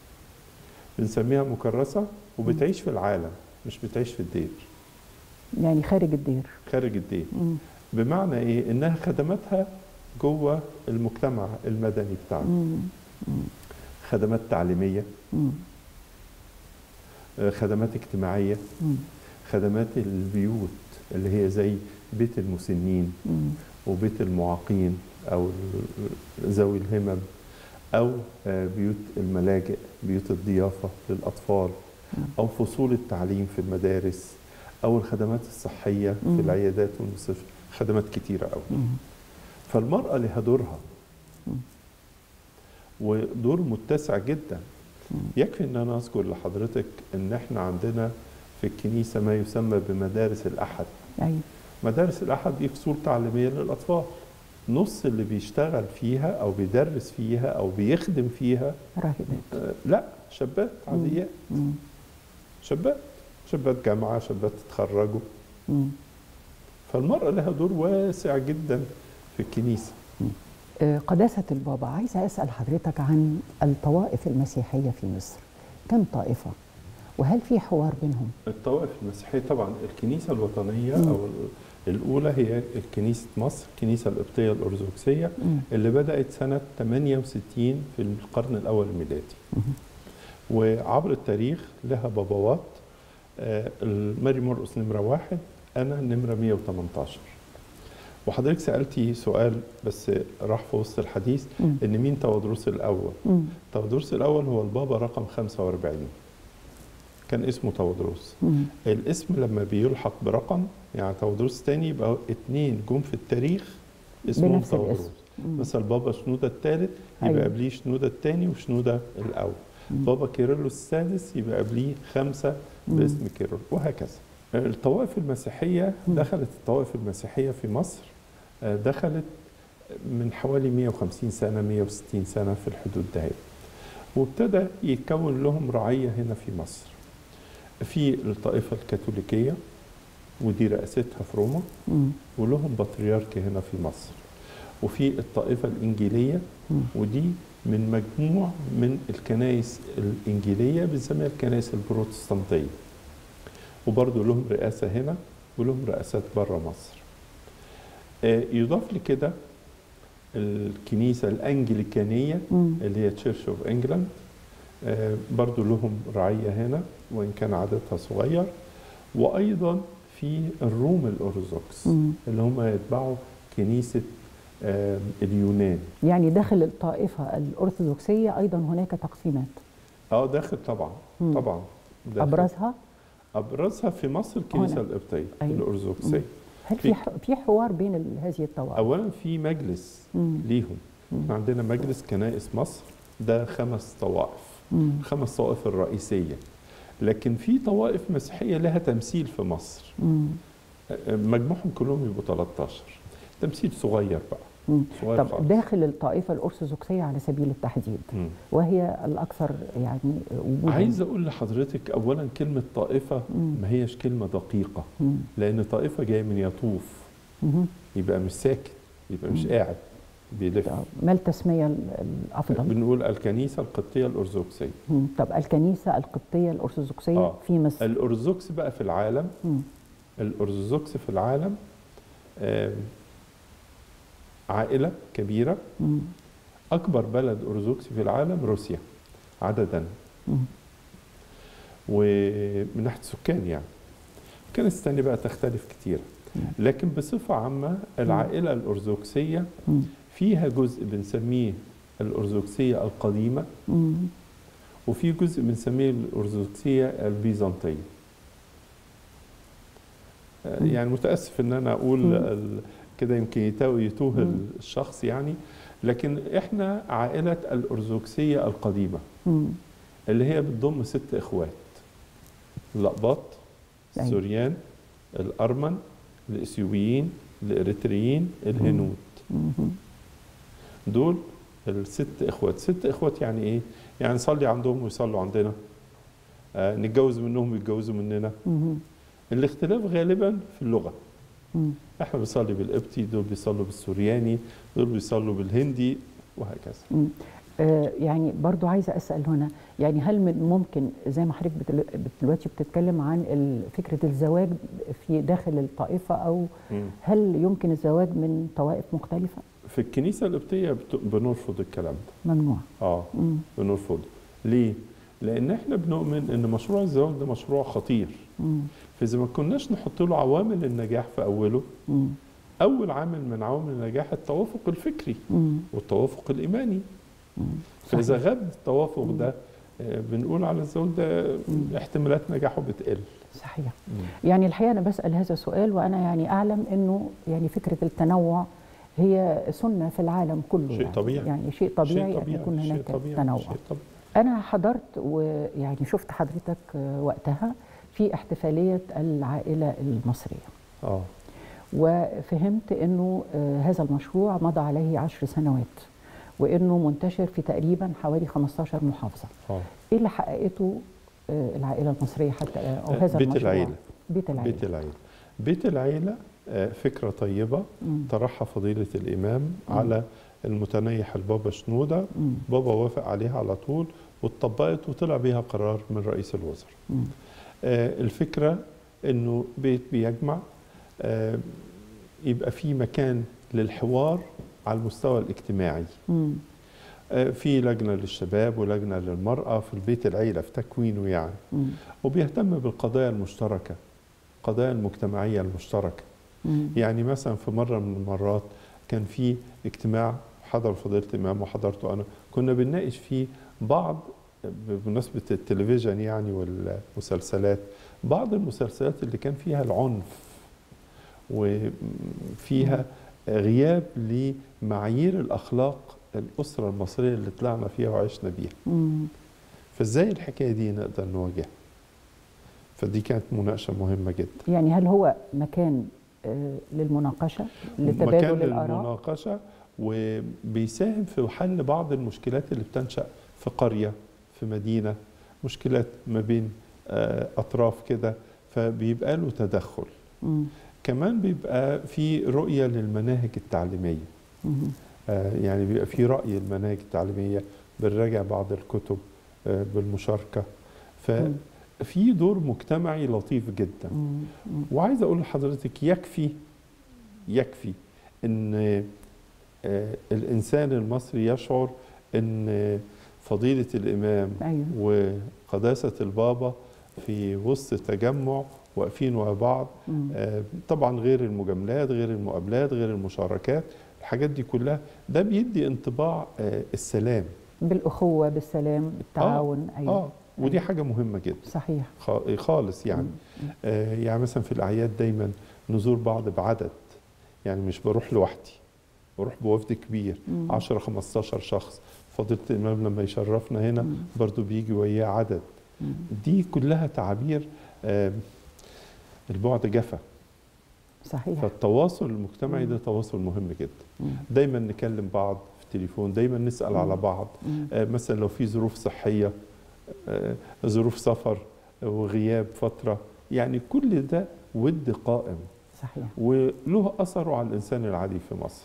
C: بنسميها مكرسه وبتعيش في العالم مش بتعيش في الدير
B: يعني خارج الدير
C: خارج الدير
B: مم.
C: بمعنى ايه انها خدماتها جوه المجتمع المدني بتاعنا
B: مم.
C: خدمات تعليميه
B: مم.
C: آه، خدمات اجتماعيه
B: مم.
C: خدمات البيوت اللي هي زي بيت المسنين
B: مم.
C: وبيت المعاقين او ال- ذوي الهمم او آه، بيوت الملاجئ بيوت الضيافه للاطفال او فصول التعليم في المدارس او الخدمات الصحيه
B: مم.
C: في العيادات والمستشفى خدمات كتيره قوي
B: مم.
C: فالمراه لها دورها
B: مم.
C: ودور متسع جدا
B: مم.
C: يكفي ان انا اذكر لحضرتك ان احنا عندنا في الكنيسه ما يسمى بمدارس الاحد
B: أيوة
C: مدارس الأحد دي فصول تعليمية للأطفال نص اللي بيشتغل فيها أو بيدرس فيها أو بيخدم فيها
B: راهبات
C: آه، لا شابات عاديات
B: مم.
C: شابات شابات جامعة شابات تتخرجوا
B: مم.
C: فالمرأة لها دور واسع جدا في الكنيسة
B: آه، قداسة البابا عايزة أسأل حضرتك عن الطوائف المسيحية في مصر كم طائفة وهل في حوار بينهم؟
C: الطوائف المسيحية طبعا الكنيسة الوطنية
B: مم.
C: أو ال- الأولى هي كنيسة مصر الكنيسة القبطية الأرثوذكسية
B: مم.
C: اللي بدأت سنة 68 في القرن الأول الميلادي
B: مم.
C: وعبر التاريخ لها بابوات آه، الماري مرقس نمرة واحد أنا نمرة 118 وحضرتك سألتي سؤال بس راح في وسط الحديث
B: مم.
C: إن مين تودروس الأول؟
B: مم.
C: تودروس الأول هو البابا رقم 45 كان اسمه تودروس
B: مم.
C: الاسم لما بيلحق برقم يعني تودروس تاني يبقى اتنين جم في التاريخ اسمهم
B: بنفس الاسم.
C: تودروس
B: مم.
C: مثلا بابا شنودة الثالث يبقى
B: أيوة.
C: قبليه شنودة الثاني وشنودة الأول
B: مم.
C: بابا كيرلس السادس يبقى قبليه خمسة
B: مم.
C: باسم كيرل وهكذا الطوائف المسيحية
B: مم.
C: دخلت الطوائف المسيحية في مصر آه، دخلت من حوالي 150 سنة 160 سنة في الحدود ده وابتدى يتكون لهم رعية هنا في مصر في الطائفة الكاثوليكية ودي رئاستها في روما
B: مم.
C: ولهم بطريرك هنا في مصر وفي الطائفة الإنجيلية
B: مم.
C: ودي من مجموع من الكنائس الإنجيلية بنسميها الكنائس البروتستانتية وبرضه لهم رئاسة هنا ولهم رئاسات بره مصر آه، يضاف لكده الكنيسة الأنجليكانية
B: مم.
C: اللي هي تشيرش اوف انجلاند برضو لهم رعية هنا وإن كان عددها صغير وأيضا في الروم الأرثوذكس
B: مم.
C: اللي هم يتبعوا كنيسة آه، اليونان
B: يعني داخل الطائفة الأرثوذكسية أيضا هناك تقسيمات
C: اه داخل طبعا
B: مم.
C: طبعا داخل.
B: أبرزها
C: أبرزها في مصر الكنيسة
B: هنا.
C: القبطية
B: أيوة.
C: الأرثوذكسية
B: هل
C: في-
B: في ح- في حوار بين ال- هذه الطوائف؟
C: أولا في مجلس
B: مم.
C: ليهم
B: مم.
C: إحنا عندنا مجلس كنائس مصر ده خمس طوائف
B: مم.
C: خمس طوائف الرئيسية لكن في طوائف مسيحية لها تمثيل في مصر
B: مم.
C: مجموعهم كلهم يبقوا 13 تمثيل صغير بقى
B: مم.
C: صغير
B: طب
C: خالص.
B: داخل الطائفة الأرثوذكسية على سبيل التحديد
C: مم.
B: وهي الأكثر يعني وجودا
C: عايز اقول لحضرتك اولا كلمه طائفه
B: مم.
C: ما هيش كلمه دقيقه
B: مم.
C: لان طائفه جايه من يطوف
B: مم.
C: يبقى مش ساكت يبقى مش
B: مم.
C: قاعد بيلف
B: طب ما التسمية ال- الأفضل؟
C: بنقول الكنيسه القبطيه الارثوذكسيه
B: مم. طب الكنيسة القبطية الأرثوذكسية
C: آه.
B: في مصر
C: الارثوذكس بقى في العالم
B: مم.
C: الارثوذكس في العالم آم، عائله كبيره
B: مم.
C: اكبر بلد ارثوذكسي في العالم روسيا عددا
B: مم.
C: ومن ناحيه السكان يعني الكنائس الثانيه بقى تختلف كتير
B: مم.
C: لكن بصفه عامه العائله الارثوذكسيه
B: مم.
C: فيها جزء بنسميه الارثوذكسيه القديمه
B: مم.
C: وفي جزء بنسميه الارثوذكسيه البيزنطيه آه،
B: مم.
C: يعني متاسف ان انا اقول
B: مم.
C: ال- كده يمكن يتوه يتوه
B: مم.
C: الشخص يعني لكن احنا عائله الارثوذكسيه القديمه
B: مم.
C: اللي هي بتضم ست اخوات الأقباط
B: أيوة.
C: السوريان الأرمن الإثيوبيين الإريتريين الهنود
B: مم.
C: دول الست إخوات ست إخوات يعني إيه؟ يعني نصلي عندهم ويصلوا عندنا آه نتجوز منهم ويتجوزوا مننا
B: مم.
C: الاختلاف غالبا في اللغة
B: مم.
C: احنا بنصلي بالقبطي دول بيصلوا بالسورياني دول بيصلوا بالهندي وهكذا
B: مم. آه، يعني برضو عايزة أسأل هنا يعني هل من ممكن زي ما حضرتك بتل- دلوقتي بتتكلم عن ال- فكرة الزواج في داخل الطائفة أو
C: مم.
B: هل يمكن الزواج من طوائف مختلفة؟
C: في الكنيسة القبطية بت- بنرفض الكلام ده
B: ممنوع
C: اه
B: مم.
C: بنرفضه ليه؟ لأن احنا بنؤمن إن مشروع الزواج ده مشروع خطير
B: مم.
C: فإذا ما كناش نحط له عوامل النجاح في أوله
B: مم.
C: أول عامل من عوامل النجاح التوافق الفكري
B: مم.
C: والتوافق الإيماني
B: مم.
C: فإذا
B: صحيح.
C: غاب التوافق ده آه، بنقول على الزواج ده
B: مم.
C: احتمالات نجاحه بتقل
B: صحيح يعني الحقيقة أنا بسأل هذا السؤال وأنا يعني أعلم أنه يعني فكرة التنوع هي سنة في العالم كله
C: شيء
B: يعني
C: طبيعي.
B: يعني شيء طبيعي,
C: شيء
B: أن يكون
C: شيء
B: هناك
C: طبيعي
B: تنوع
C: شيء طبيعي
B: أنا حضرت ويعني شفت حضرتك آه، وقتها في احتفالية العائلة المصرية
C: اه
B: وفهمت أنه آه، هذا المشروع مضى عليه عشر سنوات وأنه منتشر في تقريبا حوالي 15 محافظة
C: اه
B: إيه اللي حققته آه، العائلة المصرية حتى الآن أو هذا
C: بيت
B: المشروع
C: العيلة
B: بيت العيلة
C: بيت العيلة بيت العيلة آه، فكرة طيبة
B: مم.
C: طرحها فضيلة الإمام
B: مم.
C: على المتنيح البابا شنودة
B: مم.
C: بابا وافق عليها على طول واتطبقت وطلع بيها قرار من رئيس الوزراء
B: مم.
C: آه، الفكرة انه بيت بيجمع آه، يبقى في مكان للحوار على المستوى الاجتماعي
B: مم.
C: آه، في لجنة للشباب ولجنة للمرأة في البيت العيلة في تكوينه يعني
B: مم.
C: وبيهتم بالقضايا المشتركة القضايا المجتمعية المشتركة
B: مم.
C: يعني مثلا في مرة من المرات كان في اجتماع حضر فضيلة الإمام وحضرته أنا كنا بنناقش فيه بعض بمناسبة التلفزيون يعني والمسلسلات بعض المسلسلات اللي كان فيها العنف وفيها غياب لمعايير الأخلاق الأسرة المصرية اللي طلعنا فيها وعشنا بيها
B: مم.
C: فازاي الحكاية دي نقدر نواجهها فدي كانت مناقشة مهمة جدا
B: يعني هل هو مكان آه، للمناقشة
C: مكان
B: لتبادل الآراء
C: للمناقشة وبيساهم في حل بعض المشكلات اللي بتنشأ في قرية في مدينة مشكلات ما بين آه، أطراف كده فبيبقى له تدخل
B: مم.
C: كمان بيبقى في رؤيه للمناهج التعليميه
B: مم.
C: آه، يعني بيبقى في رأي المناهج التعليمية بنراجع بعض الكتب آه، بالمشاركة
B: مم.
C: ففي دور مجتمعي لطيف جدا
B: مم. مم.
C: وعايز أقول لحضرتك يكفي يكفي إن آه، الإنسان المصري يشعر إن فضيلة الإمام
B: ايوه
C: وقداسة البابا في وسط تجمع واقفين مع بعض
B: مم.
C: آه، طبعا غير المجاملات غير المقابلات غير المشاركات الحاجات دي كلها ده بيدي انطباع آه، السلام
B: بالاخوه بالسلام بالتعاون ايوه
C: اه ودي
B: أيوة.
C: حاجه مهمه جدا
B: صحيح
C: خا- خالص يعني
B: مم.
C: آه يعني مثلا في الاعياد دايما نزور بعض بعدد يعني مش بروح لوحدي بروح بوفد كبير
B: مم.
C: 10 15 شخص فضيله الامام لما يشرفنا هنا
B: مم.
C: برضو بيجي وياه عدد
B: مم.
C: دي كلها تعابير آه البعد جفا
B: صحيح
C: فالتواصل المجتمعي ده
B: مم.
C: تواصل مهم جدا
B: مم.
C: دايما نكلم بعض في التليفون دايما نسال
B: مم.
C: على بعض
B: مم.
C: آه، مثلا لو في ظروف صحيه آه، ظروف سفر آه، وغياب فتره يعني كل ده ود قائم
B: صحيح
C: وله اثره على الانسان العادي في مصر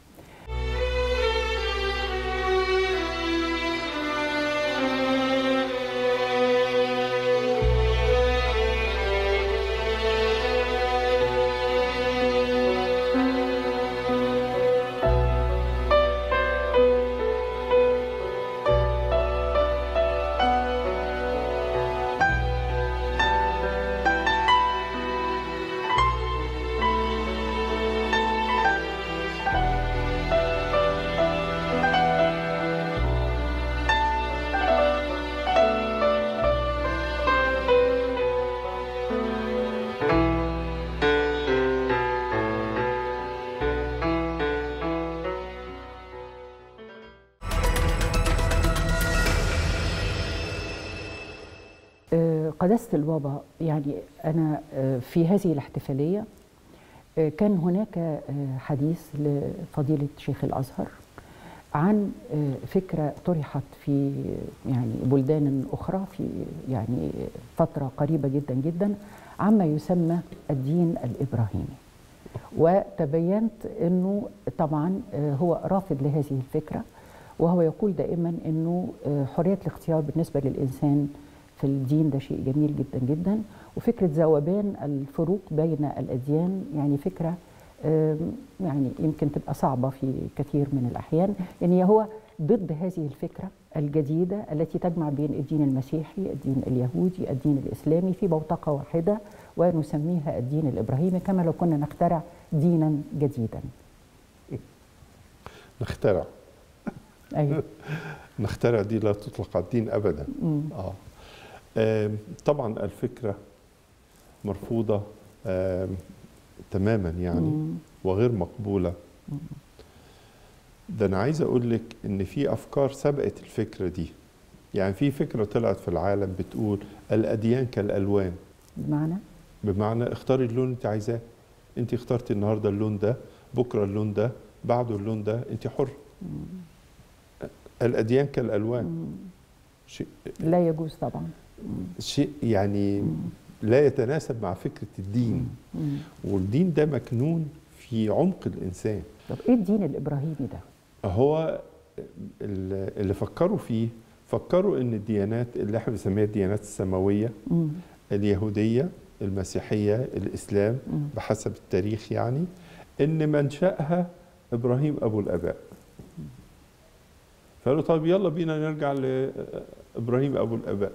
B: آه، قداسة البابا يعني أنا آه، في هذه الاحتفالية آه، كان هناك آه، حديث لفضيلة شيخ الأزهر عن آه، فكرة طرحت في يعني بلدان أخرى في يعني فترة قريبة جدا جدا عما يسمى الدين الإبراهيمي وتبينت أنه طبعا آه، هو رافض لهذه الفكرة وهو يقول دائما أنه آه، حرية الاختيار بالنسبة للإنسان في الدين ده شيء جميل جدا جدا وفكرة ذوبان الفروق بين الأديان يعني فكرة آم، يعني يمكن تبقى صعبة في كثير من الأحيان يعني هو ضد هذه الفكرة الجديدة التي تجمع بين الدين المسيحي الدين اليهودي الدين الإسلامي في بوتقة واحدة ونسميها الدين الإبراهيمي كما لو كنا نخترع دينا جديدا
C: نخترع
B: أيوة.
C: نخترع دي لا تطلق على الدين ابدا
B: مم.
C: آه. آم، طبعا الفكره مرفوضه آم، تماما يعني
B: مم.
C: وغير مقبوله ده انا عايز اقول لك ان في افكار سبقت الفكره دي يعني في فكره طلعت في العالم بتقول الاديان كالالوان
B: بمعنى
C: بمعنى اختاري اللون اللي انت عايزاه انت اخترتي النهارده اللون ده بكره اللون ده بعده اللون ده انت حر الاديان كالالوان
B: مم.
C: شيء
B: لا يجوز طبعا
C: شيء يعني لا يتناسب مع فكره الدين
B: مم.
C: والدين ده مكنون في عمق الانسان
B: طب ايه الدين الابراهيمي ده؟
C: هو ال- اللي فكروا فيه فكروا ان الديانات اللي احنا بنسميها الديانات السماويه
B: مم.
C: اليهوديه المسيحيه الاسلام
B: مم.
C: بحسب التاريخ يعني ان منشاها ابراهيم ابو الاباء فقالوا طب يلا بينا نرجع لابراهيم ابو الاباء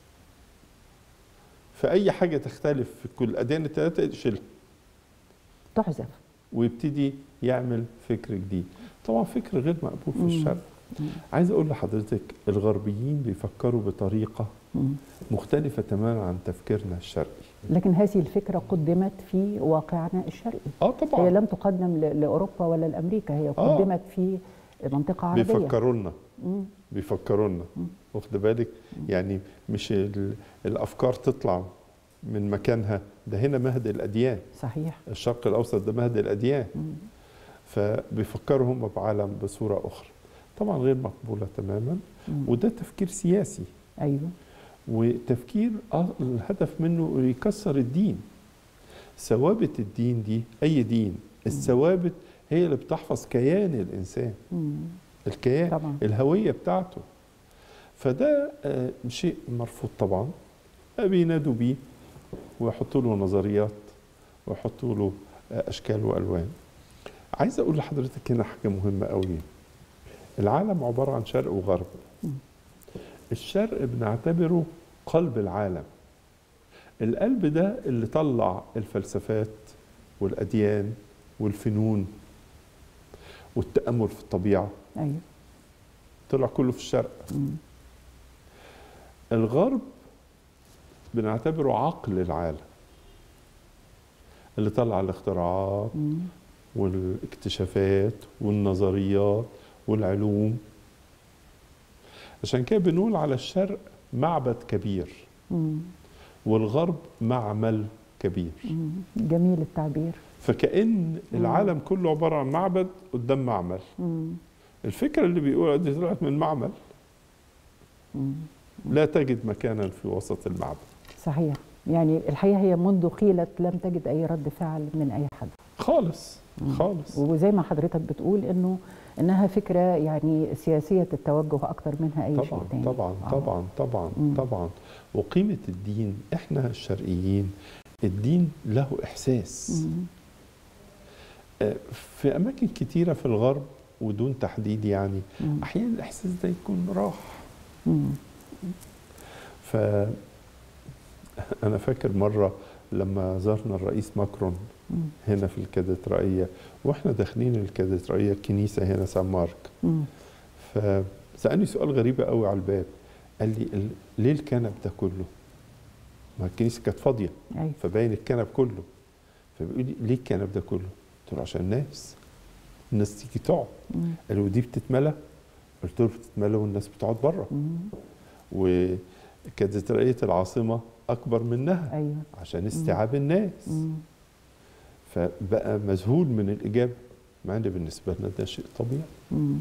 C: فاي حاجه تختلف في كل الاديان الثلاثه شيلها
B: تحذف
C: ويبتدي يعمل فكر جديد طبعا فكر غير مقبول في
B: مم.
C: الشرق
B: مم.
C: عايز اقول لحضرتك الغربيين بيفكروا بطريقه
B: مم.
C: مختلفه تماما عن تفكيرنا الشرقي
B: لكن هذه الفكرة قدمت في واقعنا الشرقي
C: اه
B: هي
C: طبعا
B: لم تقدم ل- لأوروبا ولا لأمريكا هي
C: آه.
B: قدمت في منطقة عربية
C: بيفكروا لنا
B: مم.
C: بيفكروا لنا
B: مم.
C: واخد بالك يعني مش ال- الافكار تطلع من مكانها ده هنا مهد الاديان
B: صحيح
C: الشرق الاوسط ده مهد الاديان
B: مم.
C: فبيفكروا هم بعالم بصوره اخرى طبعا غير مقبوله تماما
B: مم.
C: وده تفكير سياسي
B: أيوه
C: وتفكير آه الهدف منه يكسر الدين ثوابت الدين دي اي دين الثوابت هي اللي بتحفظ كيان الانسان
B: مم.
C: الكيان
B: طبعا
C: الهويه بتاعته فده آه، شيء مرفوض طبعا آه، بينادوا بيه ويحطوا له نظريات ويحطوا له آه، اشكال والوان عايز اقول لحضرتك هنا حاجه مهمه قوي العالم عباره عن شرق وغرب
B: مم.
C: الشرق بنعتبره قلب العالم القلب ده اللي طلع الفلسفات والاديان والفنون والتامل في الطبيعه
B: ايوه
C: طلع كله في الشرق
B: مم.
C: الغرب بنعتبره عقل العالم اللي طلع الاختراعات
B: مم.
C: والاكتشافات والنظريات والعلوم عشان كده بنقول على الشرق معبد كبير
B: مم.
C: والغرب معمل كبير
B: مم. جميل التعبير
C: فكأن العالم كله عبارة عن معبد قدام معمل
B: مم.
C: الفكرة اللي بيقولها دي طلعت من معمل
B: مم.
C: لا تجد مكانا في وسط المعبد
B: صحيح يعني الحقيقه هي منذ قيلت لم تجد اي رد فعل من اي حد
C: خالص
B: مم.
C: خالص
B: وزي ما حضرتك بتقول انه انها فكره يعني سياسيه التوجه اكتر منها اي شيء
C: طبعا
B: تاني
C: طبعا
B: آه.
C: طبعا طبعا
B: مم.
C: طبعا وقيمة الدين احنا الشرقيين الدين له احساس
B: مم.
C: آه، في اماكن كتيرة في الغرب ودون تحديد يعني
B: مم.
C: احيانا الاحساس ده يكون راح
B: مم.
C: ف انا فاكر مرة لما زارنا الرئيس ماكرون
B: مم.
C: هنا في الكاتدرائية واحنا داخلين الكاتدرائية الكنيسة هنا سان مارك
B: مم.
C: فسألني سؤال غريب قوي على الباب قال لي ال- ليه الكنب ده كله؟ ما الكنيسة كانت فاضية
B: ايوه
C: فباين الكنب كله فبيقول لي ليه الكنب ده كله؟ قلت له عشان الناس الناس تيجي تقعد
B: مم.
C: قال لي ودي بتتملى؟ قلت له بتتملى والناس بتقعد بره
B: مم.
C: وكاتدرائية العاصمة أكبر منها
B: ايوه
C: عشان استيعاب الناس
B: مم.
C: فبقى مذهول من الإجابة مع إن بالنسبة لنا ده شيء طبيعي
B: مم.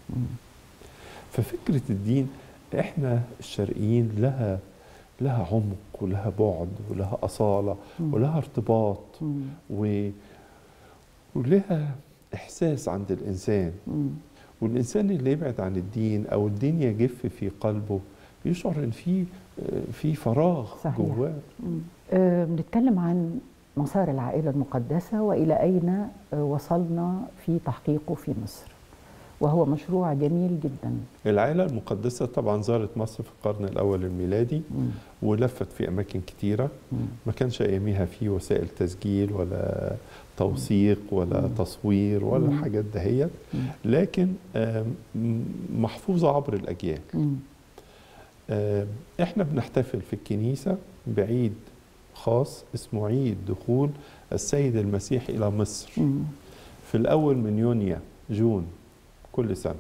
C: ففكرة الدين احنا الشرقيين لها لها عمق ولها بعد ولها أصالة
B: مم.
C: ولها ارتباط
B: مم.
C: و... ولها إحساس عند الإنسان
B: مم.
C: والإنسان اللي يبعد عن الدين أو الدين يجف في قلبه يشعر إن في في فراغ
B: صحيح.
C: جواه
B: مم. آه، بنتكلم عن مسار العائلة المقدسة وإلى أين آه، وصلنا في تحقيقه في مصر وهو مشروع جميل جدا
C: العائلة المقدسة طبعا زارت مصر في القرن الأول الميلادي
B: مم.
C: ولفت في أماكن كتيرة
B: مم.
C: ما كانش اياميها في وسائل تسجيل ولا توثيق ولا
B: مم.
C: تصوير ولا
B: مم.
C: الحاجات دهيت
B: مم.
C: لكن آم، محفوظه عبر الاجيال
B: مم.
C: آم، احنا بنحتفل في الكنيسه بعيد خاص اسمه عيد دخول السيد المسيح الى مصر
B: مم.
C: في الاول من يونيو جون كل سنه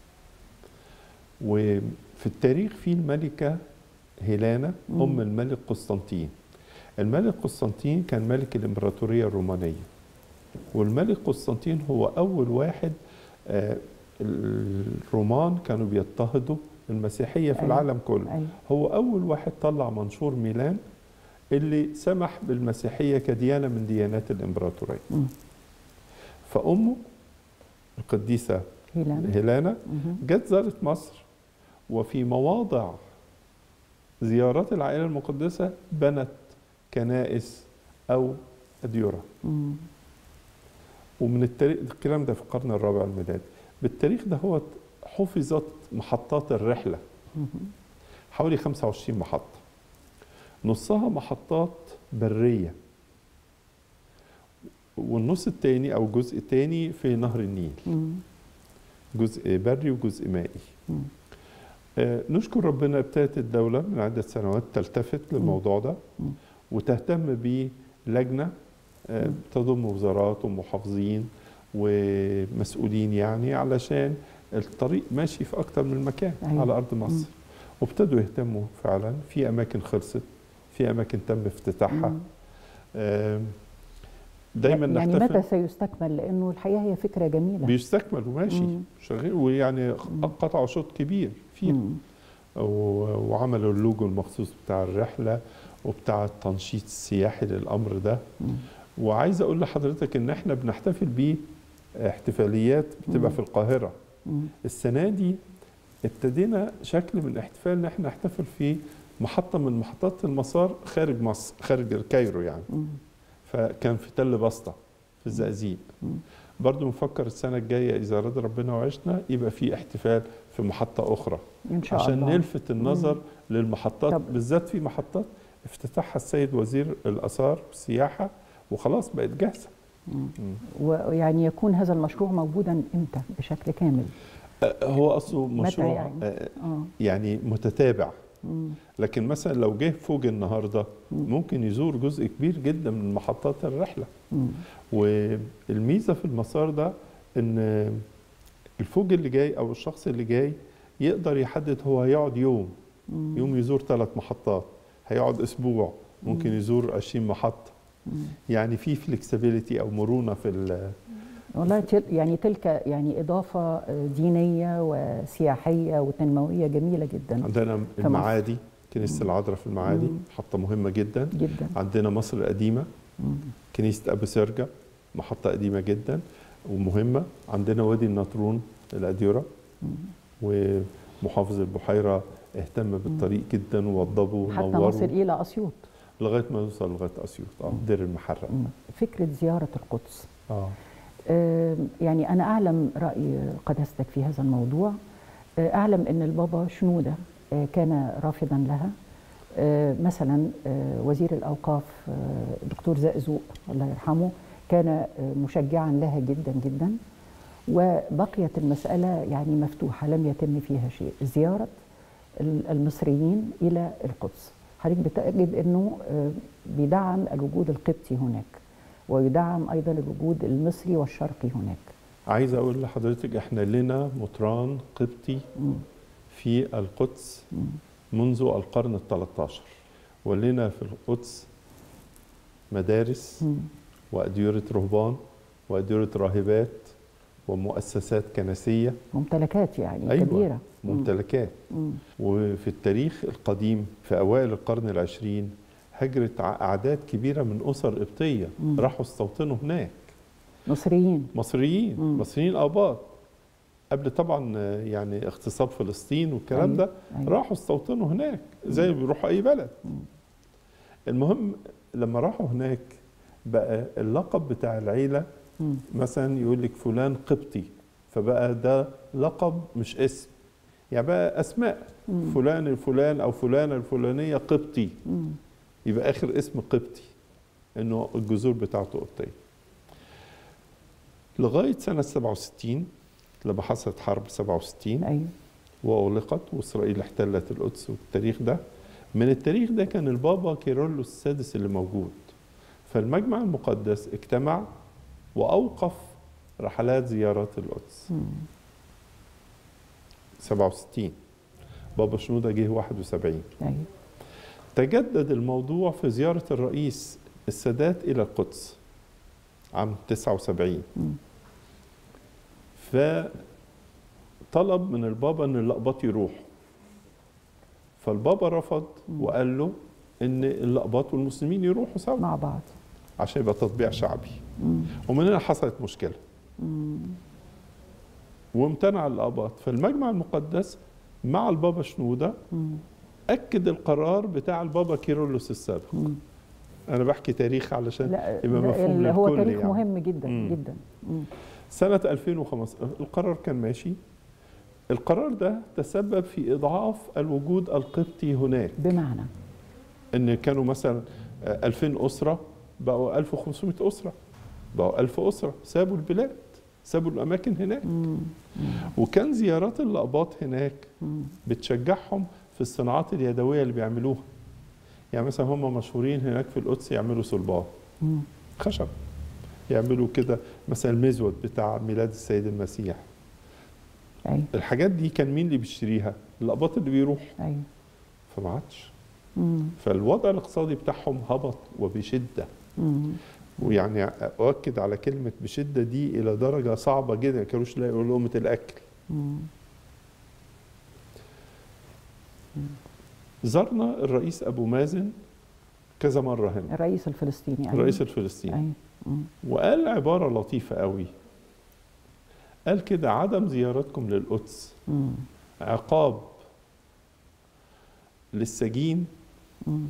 C: وفي التاريخ في الملكه هيلانا
B: مم.
C: ام الملك قسطنطين الملك قسطنطين كان ملك الامبراطوريه الرومانيه والملك قسطنطين هو اول واحد آه، الرومان كانوا بيضطهدوا المسيحيه في
B: أيوة.
C: العالم كله
B: أيوة.
C: هو اول واحد طلع منشور ميلان اللي سمح بالمسيحيه كديانه من ديانات الامبراطوريه
B: مم.
C: فامه القديسه
B: هيلانا
C: هيلانا
B: مهم.
C: جت زارت مصر وفي مواضع زيارات العائلة المقدسة بنت كنائس أو أديرة
B: مم.
C: ومن التاريخ الكلام ده في القرن الرابع الميلادي بالتاريخ ده هو حفظت محطات الرحلة
B: مهم.
C: حوالي 25 محطة نصها محطات برية والنص التاني أو جزء تاني في نهر النيل
B: مم.
C: جزء بري وجزء مائي
B: مم.
C: آه، نشكر ربنا ابتدت الدولة من عدة سنوات تلتفت للموضوع ده
B: مم.
C: وتهتم بلجنة آه،
B: مم.
C: تضم وزارات ومحافظين ومسؤولين يعني علشان الطريق ماشي في أكتر من مكان
B: أيوة.
C: على أرض مصر وابتدوا يهتموا فعلا في أماكن خلصت في أماكن تم افتتاحها
B: مم.
C: آم، دايما
B: يعني
C: نحتفل
B: متى سيستكمل لأنه الحقيقة هي فكرة جميلة
C: بيستكمل وماشي
B: مم.
C: شغال ويعني
B: مم.
C: قطعوا شوط كبير فيها
B: مم.
C: و- وعملوا اللوجو المخصوص بتاع الرحلة وبتاع التنشيط السياحي للأمر ده
B: مم.
C: وعايز اقول لحضرتك ان احنا بنحتفل بيه احتفاليات بتبقى
B: مم.
C: في القاهره
B: مم.
C: السنه دي ابتدينا شكل من الاحتفال ان احنا نحتفل في محطه من محطات المسار خارج مصر خارج الكايرو يعني
B: مم.
C: فكان في تل بسطة في الزقازيق
B: مم.
C: برضو نفكر السنة الجاية إذا رضى ربنا وعشنا يبقى في احتفال في محطة أخرى
B: ان شاء
C: عشان
B: الله
C: نلفت النظر للمحطات
B: طب-
C: بالذات في محطات افتتحها السيد وزير الآثار والسياحة وخلاص بقت جاهزة
B: مم.
C: مم.
B: ويعني يكون هذا المشروع موجودا امتى بشكل كامل
C: أه، هو أصله
B: متى
C: مشروع
B: يعني؟
C: أه،
B: اه
C: يعني متتابع
B: مم.
C: لكن مثلا لو جه فوق النهارده
B: مم.
C: ممكن يزور جزء كبير جدا من محطات الرحله
B: مم.
C: والميزه في المسار ده ان الفوج اللي جاي او الشخص اللي جاي يقدر يحدد هو هيقعد يوم
B: مم.
C: يوم يزور ثلاث محطات هيقعد اسبوع ممكن
B: مم.
C: يزور 20 محطه
B: مم.
C: يعني في فلكسبيليتي او مرونه في ال-
B: والله تل يعني تلك يعني إضافة آه، دينية وسياحية وتنموية جميلة جدا
C: عندنا المعادي كنيسه
B: مم.
C: العذراء في المعادي
B: مم.
C: محطه مهمه جدا
B: جدا
C: عندنا مصر القديمه
B: مم.
C: كنيسه ابو سرجه محطه قديمه جدا ومهمه عندنا وادي النطرون الاديره
B: مم.
C: ومحافظ البحيره اهتم بالطريق جدا ووضبه
B: حتى نصل
C: ونوره
B: إلى أسيوط
C: لغايه ما يوصل لغايه اسيوط اه
B: مم.
C: دير المحرق
B: مم. فكرة زيارة القدس
C: اه
B: آم، يعني أنا أعلم رأي قداستك في هذا الموضوع آه، أعلم أن البابا شنودة آه، كان رافضا لها آه، مثلا آه، وزير الأوقاف آه، دكتور زقزوق الله يرحمه كان آه، مشجعا لها جدا جدا وبقيت المسألة يعني مفتوحة لم يتم فيها شيء زيارة ال- المصريين إلى القدس حضرتك بتجد أنه آه، بيدعم الوجود القبطي هناك ويدعم ايضا الوجود المصري والشرقي هناك
C: عايز اقول لحضرتك احنا لنا مطران قبطي
B: مم.
C: في القدس
B: مم.
C: منذ القرن ال 13 ولنا في القدس مدارس
B: مم.
C: وأديرة رهبان وأديرة راهبات ومؤسسات كنسية
B: ممتلكات يعني
C: أيوة.
B: كبيره مم.
C: ممتلكات
B: مم.
C: وفي التاريخ القديم في أوائل القرن العشرين هجرت ع- أعداد كبيرة من أسر قبطية
B: مم.
C: راحوا استوطنوا هناك
B: مصريين
C: مصريين
B: مم.
C: مصريين آباط قبل طبعا آه، يعني اغتصاب فلسطين والكلام
B: أيوة.
C: ده
B: أيوة.
C: راحوا استوطنوا هناك زي ما بيروحوا أي بلد
B: مم.
C: المهم لما راحوا هناك بقى اللقب بتاع العيلة
B: مم.
C: مثلا يقول لك فلان قبطي فبقى ده لقب مش اسم يعني بقى اسماء
B: مم.
C: فلان الفلان او فلانه الفلانيه قبطي
B: مم.
C: يبقى اخر اسم قبطي انه الجذور بتاعته قبطيه لغايه سنه 67 لما حصلت حرب 67
B: ايوه
C: واغلقت واسرائيل احتلت القدس والتاريخ ده من التاريخ ده كان البابا كيرلس السادس اللي موجود فالمجمع المقدس اجتمع واوقف رحلات زيارات القدس
B: مم.
C: 67 بابا شنودة جه 71
B: ايوه
C: تجدد الموضوع في زيارة الرئيس السادات إلى القدس عام 79
B: مم.
C: فطلب من البابا ان اللقباط يروح فالبابا رفض
B: مم.
C: وقال له ان اللقباط والمسلمين يروحوا سوا
B: مع بعض
C: عشان يبقى تطبيع شعبي
B: مم.
C: ومن هنا حصلت مشكله
B: مم.
C: وامتنع اللقباط فالمجمع المقدس مع البابا شنوده
B: مم.
C: اكد القرار بتاع البابا كيرلس السابق
B: مم.
C: انا بحكي تاريخ علشان
B: لا
C: يبقى
B: ده
C: مفهوم
B: ال- هو
C: للكل
B: تاريخ
C: يعني.
B: مهم جدا
C: مم.
B: جدا مم.
C: سنة 2005 القرار كان ماشي القرار ده تسبب في إضعاف الوجود القبطي هناك
B: بمعنى
C: إن كانوا مثلا آه، 2000 أسرة بقوا 1500 أسرة بقوا 1000 أسرة سابوا البلاد سابوا الأماكن هناك
B: مم.
C: وكان زيارات الأقباط هناك
B: مم.
C: بتشجعهم في الصناعات اليدوية اللي بيعملوها يعني مثلا هم مشهورين هناك في القدس يعملوا صلبان
B: مم.
C: خشب يعملوا كده مثلا المزود بتاع ميلاد السيد المسيح
B: ايوه
C: الحاجات دي كان مين اللي بيشتريها؟ الأقباط اللي بيروح
B: ايوه
C: فما عادش
B: مم.
C: فالوضع الاقتصادي بتاعهم هبط وبشدة
B: مم.
C: ويعني أؤكد على كلمة بشدة دي إلى درجة صعبة جدا ما كانوش يلاقوا لقمة الأكل
B: مم.
C: زرنا الرئيس أبو مازن كذا مره هنا
B: الرئيس الفلسطيني أيوة.
C: الرئيس الفلسطيني
B: أيوة. مم.
C: وقال عباره لطيفه قوي قال كده عدم زيارتكم للقدس
B: مم.
C: عقاب للسجين
B: مم.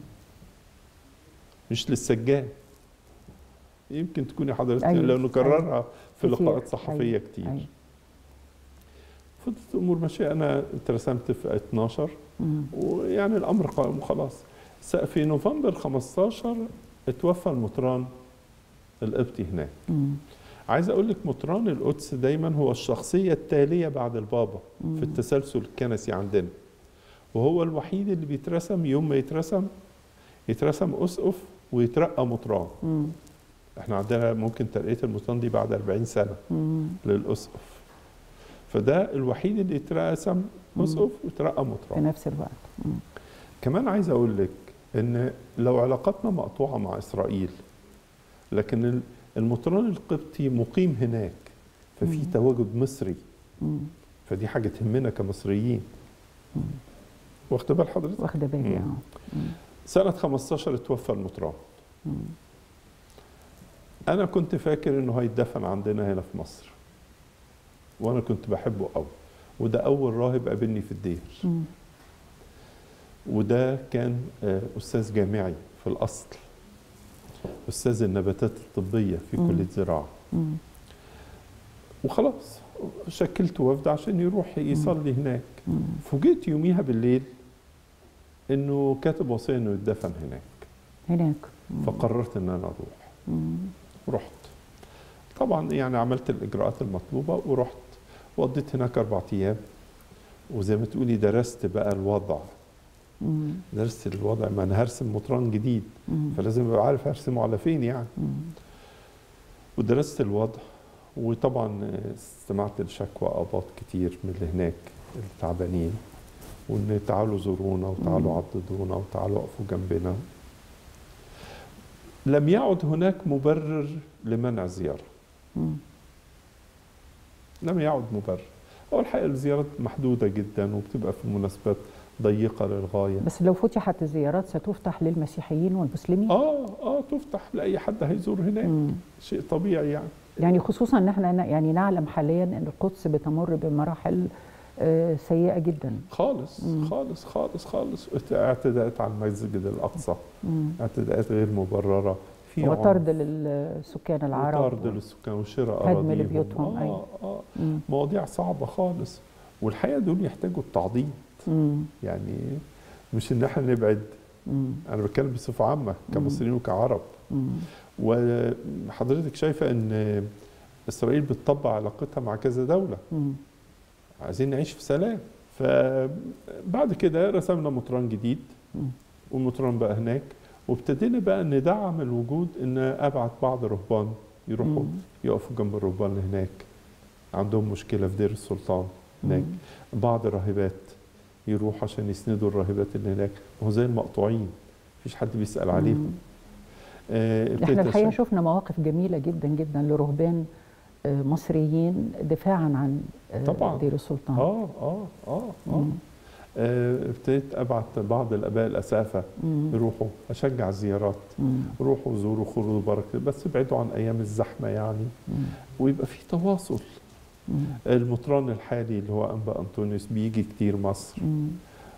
C: مش للسجان يمكن تكوني حضرتك
B: أيوة،
C: لانه كررها في
B: كتير.
C: لقاءات صحفيه
B: أيوة،
C: كتير
B: أيوة.
C: فضلت الامور ماشيه انا اترسمت في 12
B: مم.
C: ويعني الامر قائم وخلاص س- في نوفمبر 15 اتوفى المطران القبطي هناك
B: مم.
C: عايز اقول لك مطران القدس دايما هو الشخصيه التاليه بعد البابا في التسلسل الكنسي عندنا وهو الوحيد اللي بيترسم يوم ما يترسم يترسم اسقف ويترقى مطران
B: مم.
C: احنا عندنا ممكن ترقيه المطران دي بعد 40 سنه
B: مم.
C: للاسقف فده الوحيد اللي يترسم اسقف ويترقى
B: في
C: مطران
B: نفس الوقت مم.
C: كمان عايز اقول لك ان لو علاقاتنا مقطوعه مع اسرائيل لكن ال- المطران القبطي مقيم هناك ففي
B: مم.
C: تواجد مصري
B: مم.
C: فدي حاجه تهمنا كمصريين واخد بال حضرتك
B: واخده بالي
C: مم.
B: اه مم.
C: سنه 15 اتوفى المطران
B: مم.
C: انا كنت فاكر انه هيتدفن عندنا هنا في مصر وانا كنت بحبه قوي وده اول راهب قابلني في الدير
B: مم.
C: وده كان آه، استاذ جامعي في الاصل استاذ النباتات الطبيه في
B: مم.
C: كليه زراعه
B: مم.
C: وخلاص شكلت وفد عشان يروح يصلي هناك
B: مم.
C: فوجئت يوميها بالليل انه كاتب وصيه انه يتدفن هناك
B: هناك مم.
C: فقررت ان انا اروح
B: مم.
C: رحت طبعا يعني عملت الاجراءات المطلوبه ورحت وقضيت هناك اربع ايام وزي ما تقولي درست بقى الوضع
B: مم.
C: درست الوضع ما انا هرسم مطران جديد
B: مم.
C: فلازم ابقى عارف هرسمه على فين يعني
B: مم.
C: ودرست الوضع وطبعا استمعت لشكوى اباط كتير من اللي هناك التعبانين وان تعالوا زورونا وتعالوا
B: مم.
C: عضدونا وتعالوا وقفوا جنبنا لم يعد هناك مبرر لمنع الزياره
B: مم.
C: لم يعد مبرر هو الحقيقه الزيارات محدوده جدا وبتبقى في مناسبات ضيقه للغايه
B: بس لو فتحت الزيارات ستفتح للمسيحيين والمسلمين
C: اه اه تفتح لاي حد هيزور هناك
B: مم.
C: شيء طبيعي يعني
B: يعني خصوصا ان احنا ن- يعني نعلم حاليا ان القدس بتمر بمراحل آه، سيئه جدا
C: خالص
B: مم.
C: خالص خالص خالص اعتداءات على المسجد الاقصى
B: مم.
C: اعتداءات غير مبرره في
B: وطرد
C: عنف،
B: للسكان العرب
C: وطرد للسكان وشراء
B: هدم
C: اراضيهم
B: لبيوتهم،
C: اه
B: أيوة.
C: اه
B: مم.
C: مواضيع صعبه خالص والحقيقه دول يحتاجوا التعظيم
B: مم.
C: يعني مش ان احنا نبعد
B: مم.
C: انا بتكلم بصفه عامه كمصريين وكعرب
B: مم.
C: وحضرتك شايفه ان اسرائيل بتطبع علاقتها مع كذا دوله
B: مم.
C: عايزين نعيش في سلام فبعد كده رسمنا مطران جديد
B: مم.
C: والمطران بقى هناك وابتدينا بقى ندعم الوجود ان ابعت بعض الرهبان يروحوا
B: مم.
C: يقفوا جنب الرهبان اللي هناك عندهم مشكله في دير السلطان هناك
B: مم.
C: بعض الراهبات يروحوا عشان يسندوا الراهبات اللي هناك ما هو زي المقطوعين مفيش حد بيسال عليهم
B: مم.
C: آه،
B: احنا
C: ابتديت
B: الحقيقه
C: أشوف-
B: شفنا مواقف جميله جدا جدا لرهبان آه، مصريين دفاعا عن آه،
C: طبعاً.
B: دير السلطان
C: اه اه اه اه
B: مم.
C: آه، ابتديت ابعت بعض الاباء الاسافه
B: مم.
C: يروحوا اشجع الزيارات
B: مم.
C: روحوا زوروا خذوا بركه بس ابعدوا عن ايام الزحمه يعني
B: مم.
C: ويبقى في تواصل
B: مم.
C: المطران الحالي اللي هو انبا انطونيوس بيجي كتير مصر
B: مم.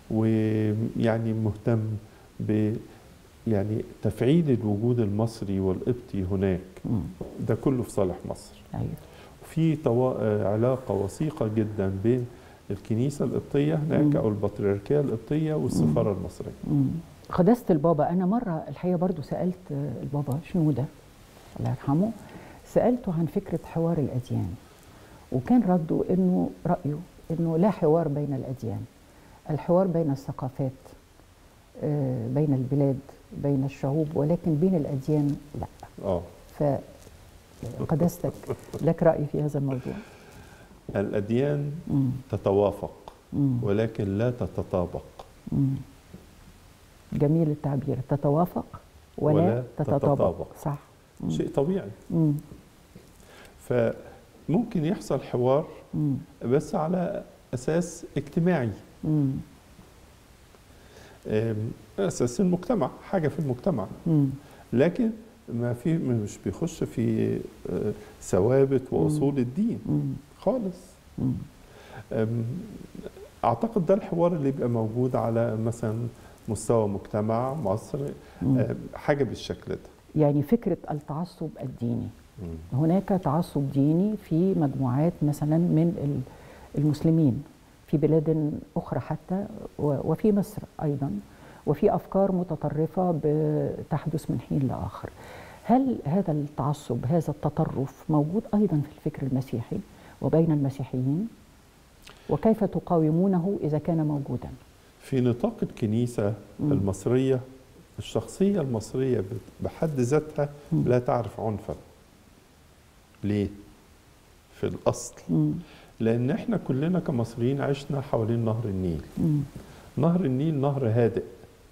C: ويعني مهتم ب يعني تفعيل الوجود المصري والقبطي هناك
B: مم.
C: ده كله في صالح مصر
B: ايوه
C: في توا... آه، علاقه وثيقه جدا بين الكنيسه القبطيه هناك
B: مم.
C: او البطريركيه القبطيه والسفاره المصريه
B: مم. قداسة البابا أنا مرة الحقيقة برضو سألت آه، البابا شنودة الله يرحمه سألته عن فكرة حوار الأديان وكان رده إنه رأيه إنه لا حوار بين الأديان الحوار بين الثقافات آه، بين البلاد بين الشعوب ولكن بين الأديان لا
C: اه
B: فقداستك لك رأي في هذا الموضوع
C: الاديان
B: مم.
C: تتوافق
B: مم.
C: ولكن لا تتطابق
B: مم. جميل التعبير تتوافق ولا,
C: ولا
B: تتطابق.
C: تتطابق.
B: صح مم.
C: شيء طبيعي
B: مم.
C: فممكن يحصل حوار
B: مم.
C: بس على اساس اجتماعي
B: مم.
C: آم، اساس المجتمع حاجه في المجتمع
B: مم.
C: لكن ما في مش بيخش في آه، ثوابت واصول الدين
B: مم.
C: خالص
B: مم.
C: أم، اعتقد ده الحوار اللي يبقى موجود على مثلا مستوى مجتمع مصر
B: مم.
C: أم، حاجه بالشكل ده
B: يعني فكرة التعصب الديني
C: مم.
B: هناك تعصب ديني في مجموعات مثلا من ال- المسلمين في بلاد أخرى حتى و- وفي مصر أيضا وفي أفكار متطرفة بتحدث من حين لآخر هل هذا التعصب هذا التطرف موجود أيضا في الفكر المسيحي وبين المسيحيين وكيف تقاومونه إذا كان موجودا
C: في نطاق الكنيسه
B: مم.
C: المصريه الشخصيه المصريه بت- بحد ذاتها
B: مم.
C: لا تعرف عنفا ليه في الاصل
B: مم.
C: لان احنا كلنا كمصريين عشنا حوالين نهر النيل
B: مم.
C: نهر النيل نهر هادئ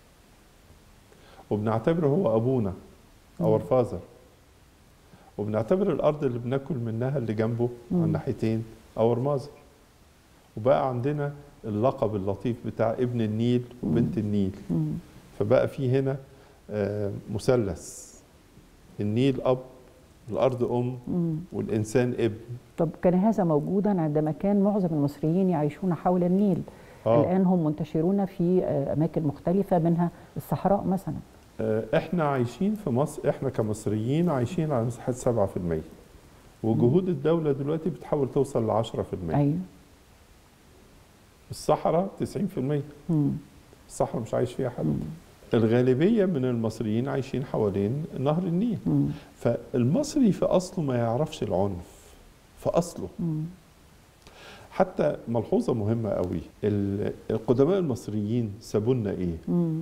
C: وبنعتبره هو ابونا اور فازر وبنعتبر الارض اللي بناكل منها اللي جنبه على
B: مم.
C: الناحيتين اور مازر وبقى عندنا اللقب اللطيف بتاع ابن النيل وبنت النيل
B: مم.
C: فبقى في هنا آه، مثلث النيل اب الارض ام
B: مم.
C: والانسان ابن
B: طب كان هذا موجودا عندما كان معظم المصريين يعيشون حول النيل
C: آه.
B: الآن هم منتشرون في آه، أماكن مختلفة منها الصحراء مثلا
C: آه، احنا عايشين في مصر احنا كمصريين عايشين على مساحه 7% وجهود الدوله دلوقتي بتحاول توصل ل 10%
B: أيوة
C: الصحراء 90%
B: مم.
C: الصحراء مش عايش فيها حد
B: مم.
C: الغالبيه من المصريين عايشين حوالين نهر النيل
B: مم.
C: فالمصري في اصله ما يعرفش العنف في اصله
B: مم.
C: حتى ملحوظه مهمه قوي ال- القدماء المصريين سابوا لنا ايه
B: مم.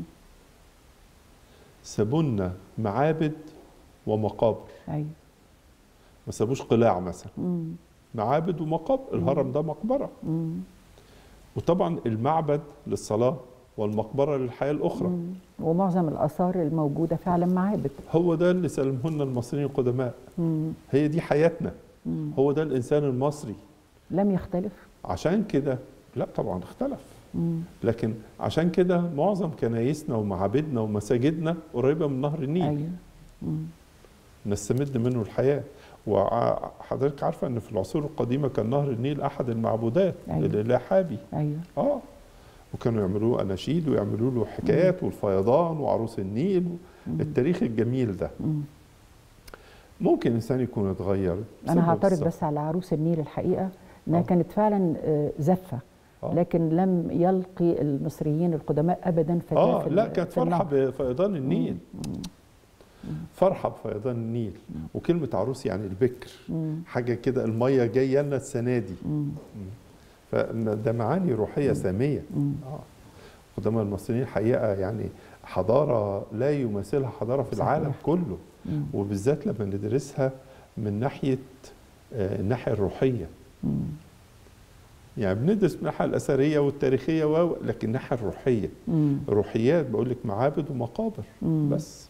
C: سابوا لنا معابد ومقابر
B: أيوة
C: ما سابوش قلاع مثلا
B: مم.
C: معابد ومقابر الهرم ده مقبره
B: مم.
C: وطبعا المعبد للصلاه والمقبره للحياه الاخرى
B: مم. ومعظم الآثار الموجودة فعلا معابد
C: هو ده اللي سلمه لنا المصريين القدماء
B: مم.
C: هي دي حياتنا
B: مم.
C: هو ده الانسان المصري
B: لم يختلف
C: عشان كده لا طبعا اختلف
B: مم.
C: لكن عشان كده معظم كنايسنا ومعابدنا ومساجدنا قريبه من نهر النيل
B: أيوة مم.
C: نستمد منه الحياه وحضرتك عارفه ان في العصور القديمه كان نهر النيل احد المعبودات
B: أيوة.
C: الاله حابي
B: أيوة
C: اه وكانوا يعملوا له اناشيد ويعملوا له حكايات والفيضان وعروس النيل
B: مم.
C: التاريخ الجميل ده
B: مم.
C: ممكن الانسان يكون اتغير بسبب
B: أنا هعترض
C: السفر.
B: بس على عروس النيل الحقيقة إنها
C: آه.
B: كانت فعلا آه، زفة
C: آه.
B: لكن لم يلقي المصريين القدماء أبدا فتاة
C: اه
B: في
C: لا
B: ال-
C: كانت
B: في
C: فرحه
B: النهر.
C: بفيضان النيل فرحه بفيضان النيل وكلمه عروس يعني البكر
B: مم.
C: حاجه كده الميه جايه لنا السنه دي
B: مم.
C: فده معاني روحيه ساميه
B: مم.
C: اه قدماء المصريين حقيقه يعني حضاره لا يماثلها حضاره في
B: صحيح.
C: العالم كله
B: مم.
C: وبالذات لما ندرسها من ناحيه آه، الناحيه الروحيه
B: مم.
C: يعني بندرس من الناحيه الاثريه والتاريخيه و لكن الناحيه الروحيه
B: مم.
C: روحيات بقول لك معابد ومقابر
B: مم.
C: بس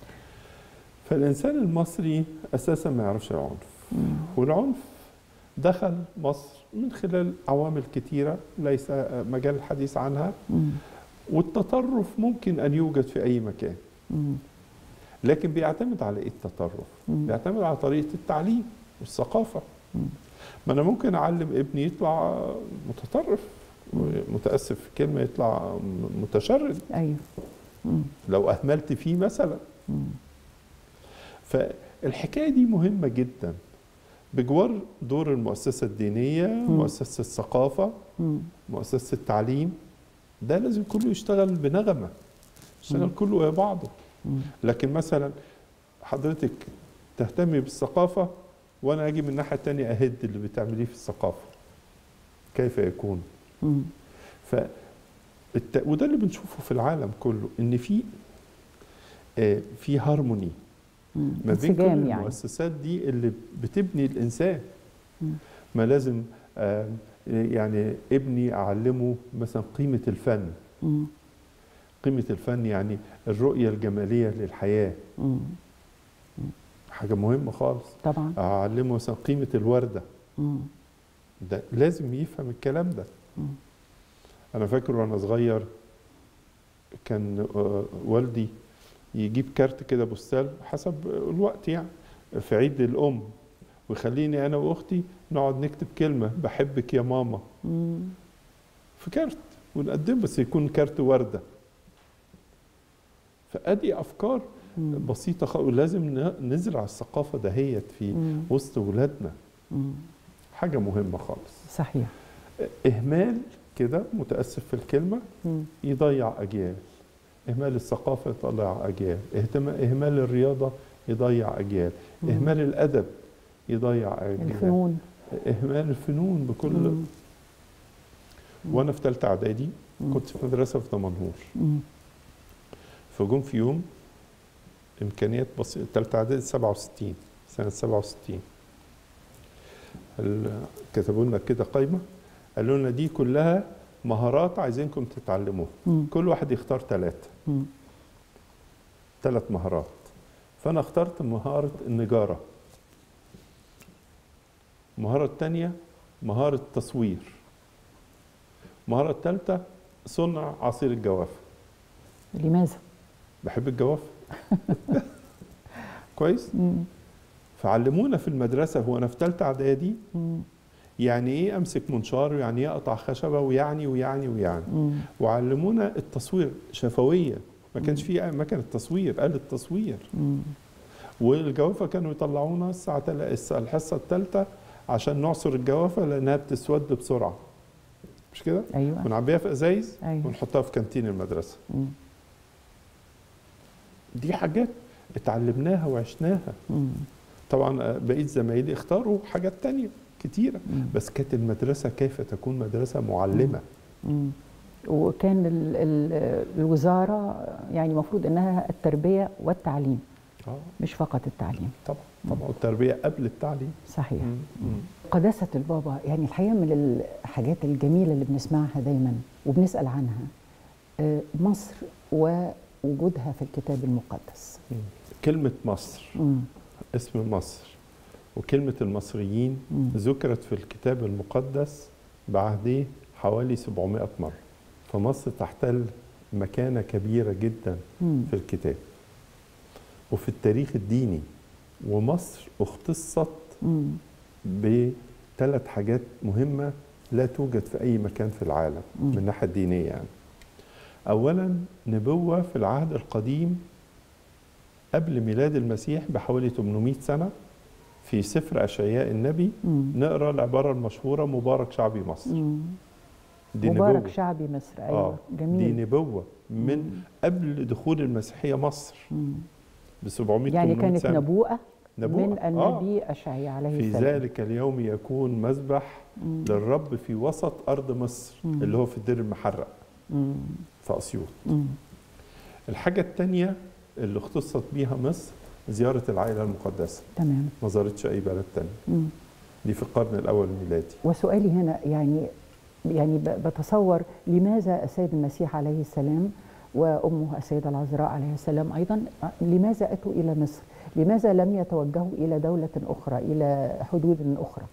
C: فالإنسان المصري أساسا ما يعرفش العنف
B: مم.
C: والعنف دخل مصر من خلال عوامل كتيرة ليس مجال الحديث عنها
B: مم.
C: والتطرف ممكن أن يوجد في أي مكان
B: مم.
C: لكن بيعتمد على إيه التطرف؟
B: مم.
C: بيعتمد على طريقة التعليم والثقافة
B: مم.
C: ما أنا ممكن أعلم ابني يطلع متطرف متأسف في كلمة يطلع متشرد
B: أيوة مم.
C: لو أهملت فيه مثلا
B: مم.
C: فالحكايه دي مهمه جدا بجوار دور المؤسسه الدينيه مؤسسه الثقافه
B: مم.
C: مؤسسه التعليم ده لازم كله يشتغل بنغمه يشتغل
B: مم.
C: كله ويا بعضه
B: مم.
C: لكن مثلا حضرتك تهتمي بالثقافه وانا اجي من الناحيه الثانيه اهد اللي بتعمليه في الثقافه كيف يكون
B: مم.
C: ف الت... وده اللي بنشوفه في العالم كله ان في آه، في هارموني
B: مم.
C: ما بين كل
B: انسجام يعني
C: المؤسسات دي اللي بتبني الانسان
B: مم.
C: ما لازم آه، يعني ابني اعلمه مثلا قيمه الفن
B: مم.
C: قيمه الفن يعني الرؤيه الجماليه للحياه
B: مم.
C: حاجه مهمه خالص
B: طبعا
C: اعلمه مثلا قيمه الورده
B: مم.
C: ده لازم يفهم الكلام ده
B: مم.
C: انا فاكر وانا صغير كان آه، والدي يجيب كارت كده بوستال حسب الوقت يعني في عيد الام ويخليني انا واختي نقعد نكتب كلمه بحبك يا ماما
B: مم.
C: في كارت ونقدم بس يكون كارت ورده فادي افكار
B: مم.
C: بسيطه خالص ولازم ن- نزرع الثقافه دهيت في
B: مم.
C: وسط ولادنا
B: مم.
C: حاجه مهمه خالص
B: صحيح
C: اهمال كده متاسف في الكلمه
B: مم.
C: يضيع اجيال اهمال الثقافه يضيع اجيال اهتم- اهمال الرياضه يضيع اجيال
B: مم.
C: اهمال الادب يضيع اجيال
B: الفنون
C: اهمال الفنون بكل
B: مم.
C: وانا في ثالثه اعدادي
B: مم.
C: كنت في مدرسه في دمنهور
B: مم.
C: فجم في يوم امكانيات بسيطه ثالثه اعدادي 67 سنه 67 ال- كتبوا لنا كده قائمه قالوا لنا دي كلها مهارات عايزينكم تتعلموها
B: مم.
C: كل واحد يختار ثلاثه
B: مم.
C: ثلاث مهارات فانا اخترت مهاره النجاره المهاره الثانيه مهاره التصوير المهاره الثالثه صنع عصير الجوافه
B: لماذا؟
C: بحب الجوافه كويس
B: مم.
C: فعلمونا في المدرسه وانا في ثالثه اعدادي
B: مم.
C: يعني ايه امسك منشار ويعني ايه اقطع خشبه ويعني ويعني ويعني
B: مم.
C: وعلمونا التصوير شفويه ما كانش في مكنه تصوير آلة تصوير
B: مم.
C: والجوافه كانوا يطلعونا الساعه تل- الس- الحصه الثالثه عشان نعصر الجوافه لانها بتسود بسرعه مش كده؟
B: ايوه
C: ونعبيها في ازايز
B: ايوه
C: ونحطها في كانتين المدرسه
B: مم.
C: دي حاجات اتعلمناها وعشناها
B: مم.
C: طبعا آه، بقيت زمايلي اختاروا حاجات تانية كتيرة
B: مم.
C: بس كانت المدرسة كيف تكون مدرسة معلمة
B: مم. وكان ال ال الوزاره يعني المفروض انها التربيه والتعليم
C: اه
B: مش فقط التعليم
C: طبعا طبعا التربية قبل التعليم
B: صحيح
C: مم. مم.
B: قداسة البابا يعني الحقيقة من الحاجات الجميلة اللي بنسمعها دايما وبنسأل عنها آه، مصر ووجودها في الكتاب المقدس
C: مم. كلمة مصر
B: مم.
C: اسم مصر وكلمة المصريين
B: مم.
C: ذكرت في الكتاب المقدس بعهديه حوالي 700 مرة فمصر تحتل مكانة كبيرة جدا
B: مم.
C: في الكتاب وفي التاريخ الديني ومصر اختصت
B: مم.
C: بثلاث حاجات مهمة لا توجد في أي مكان في العالم
B: مم.
C: من الناحية الدينية يعني أولا نبوة في العهد القديم قبل ميلاد المسيح بحوالي 800 سنة في سفر أشعياء النبي
B: مم.
C: نقرأ العبارة المشهورة مبارك شعبي مصر
B: مم.
C: دي
B: مبارك
C: نبوة
B: شعبي مصر أيوة
C: آه
B: جميل
C: دي نبوة من
B: مم.
C: قبل دخول المسيحية مصر
B: مم.
C: ب 700
B: يعني
C: 800
B: كانت
C: سنة
B: نبوءة,
C: نبوة
B: من
C: آه.
B: النبي أشعياء عليه
C: في
B: السلام
C: ذلك اليوم يكون مذبح
B: مم.
C: للرب في وسط أرض مصر
B: مم.
C: اللي هو في الدير المحرق
B: مم.
C: في أسيوط
B: مم.
C: الحاجة الثانية اللي اختصت بيها مصر زيارة العائلة المقدسة
B: تمام
C: ما زارتش أي بلد تاني
B: مم.
C: دي في القرن الأول الميلادي
B: وسؤالي هنا يعني يعني ب- بتصور لماذا السيد المسيح عليه السلام وامه السيده العذراء عليه السلام ايضا لماذا اتوا الى مصر؟ لماذا لم يتوجهوا الى دوله اخرى الى حدود اخرى؟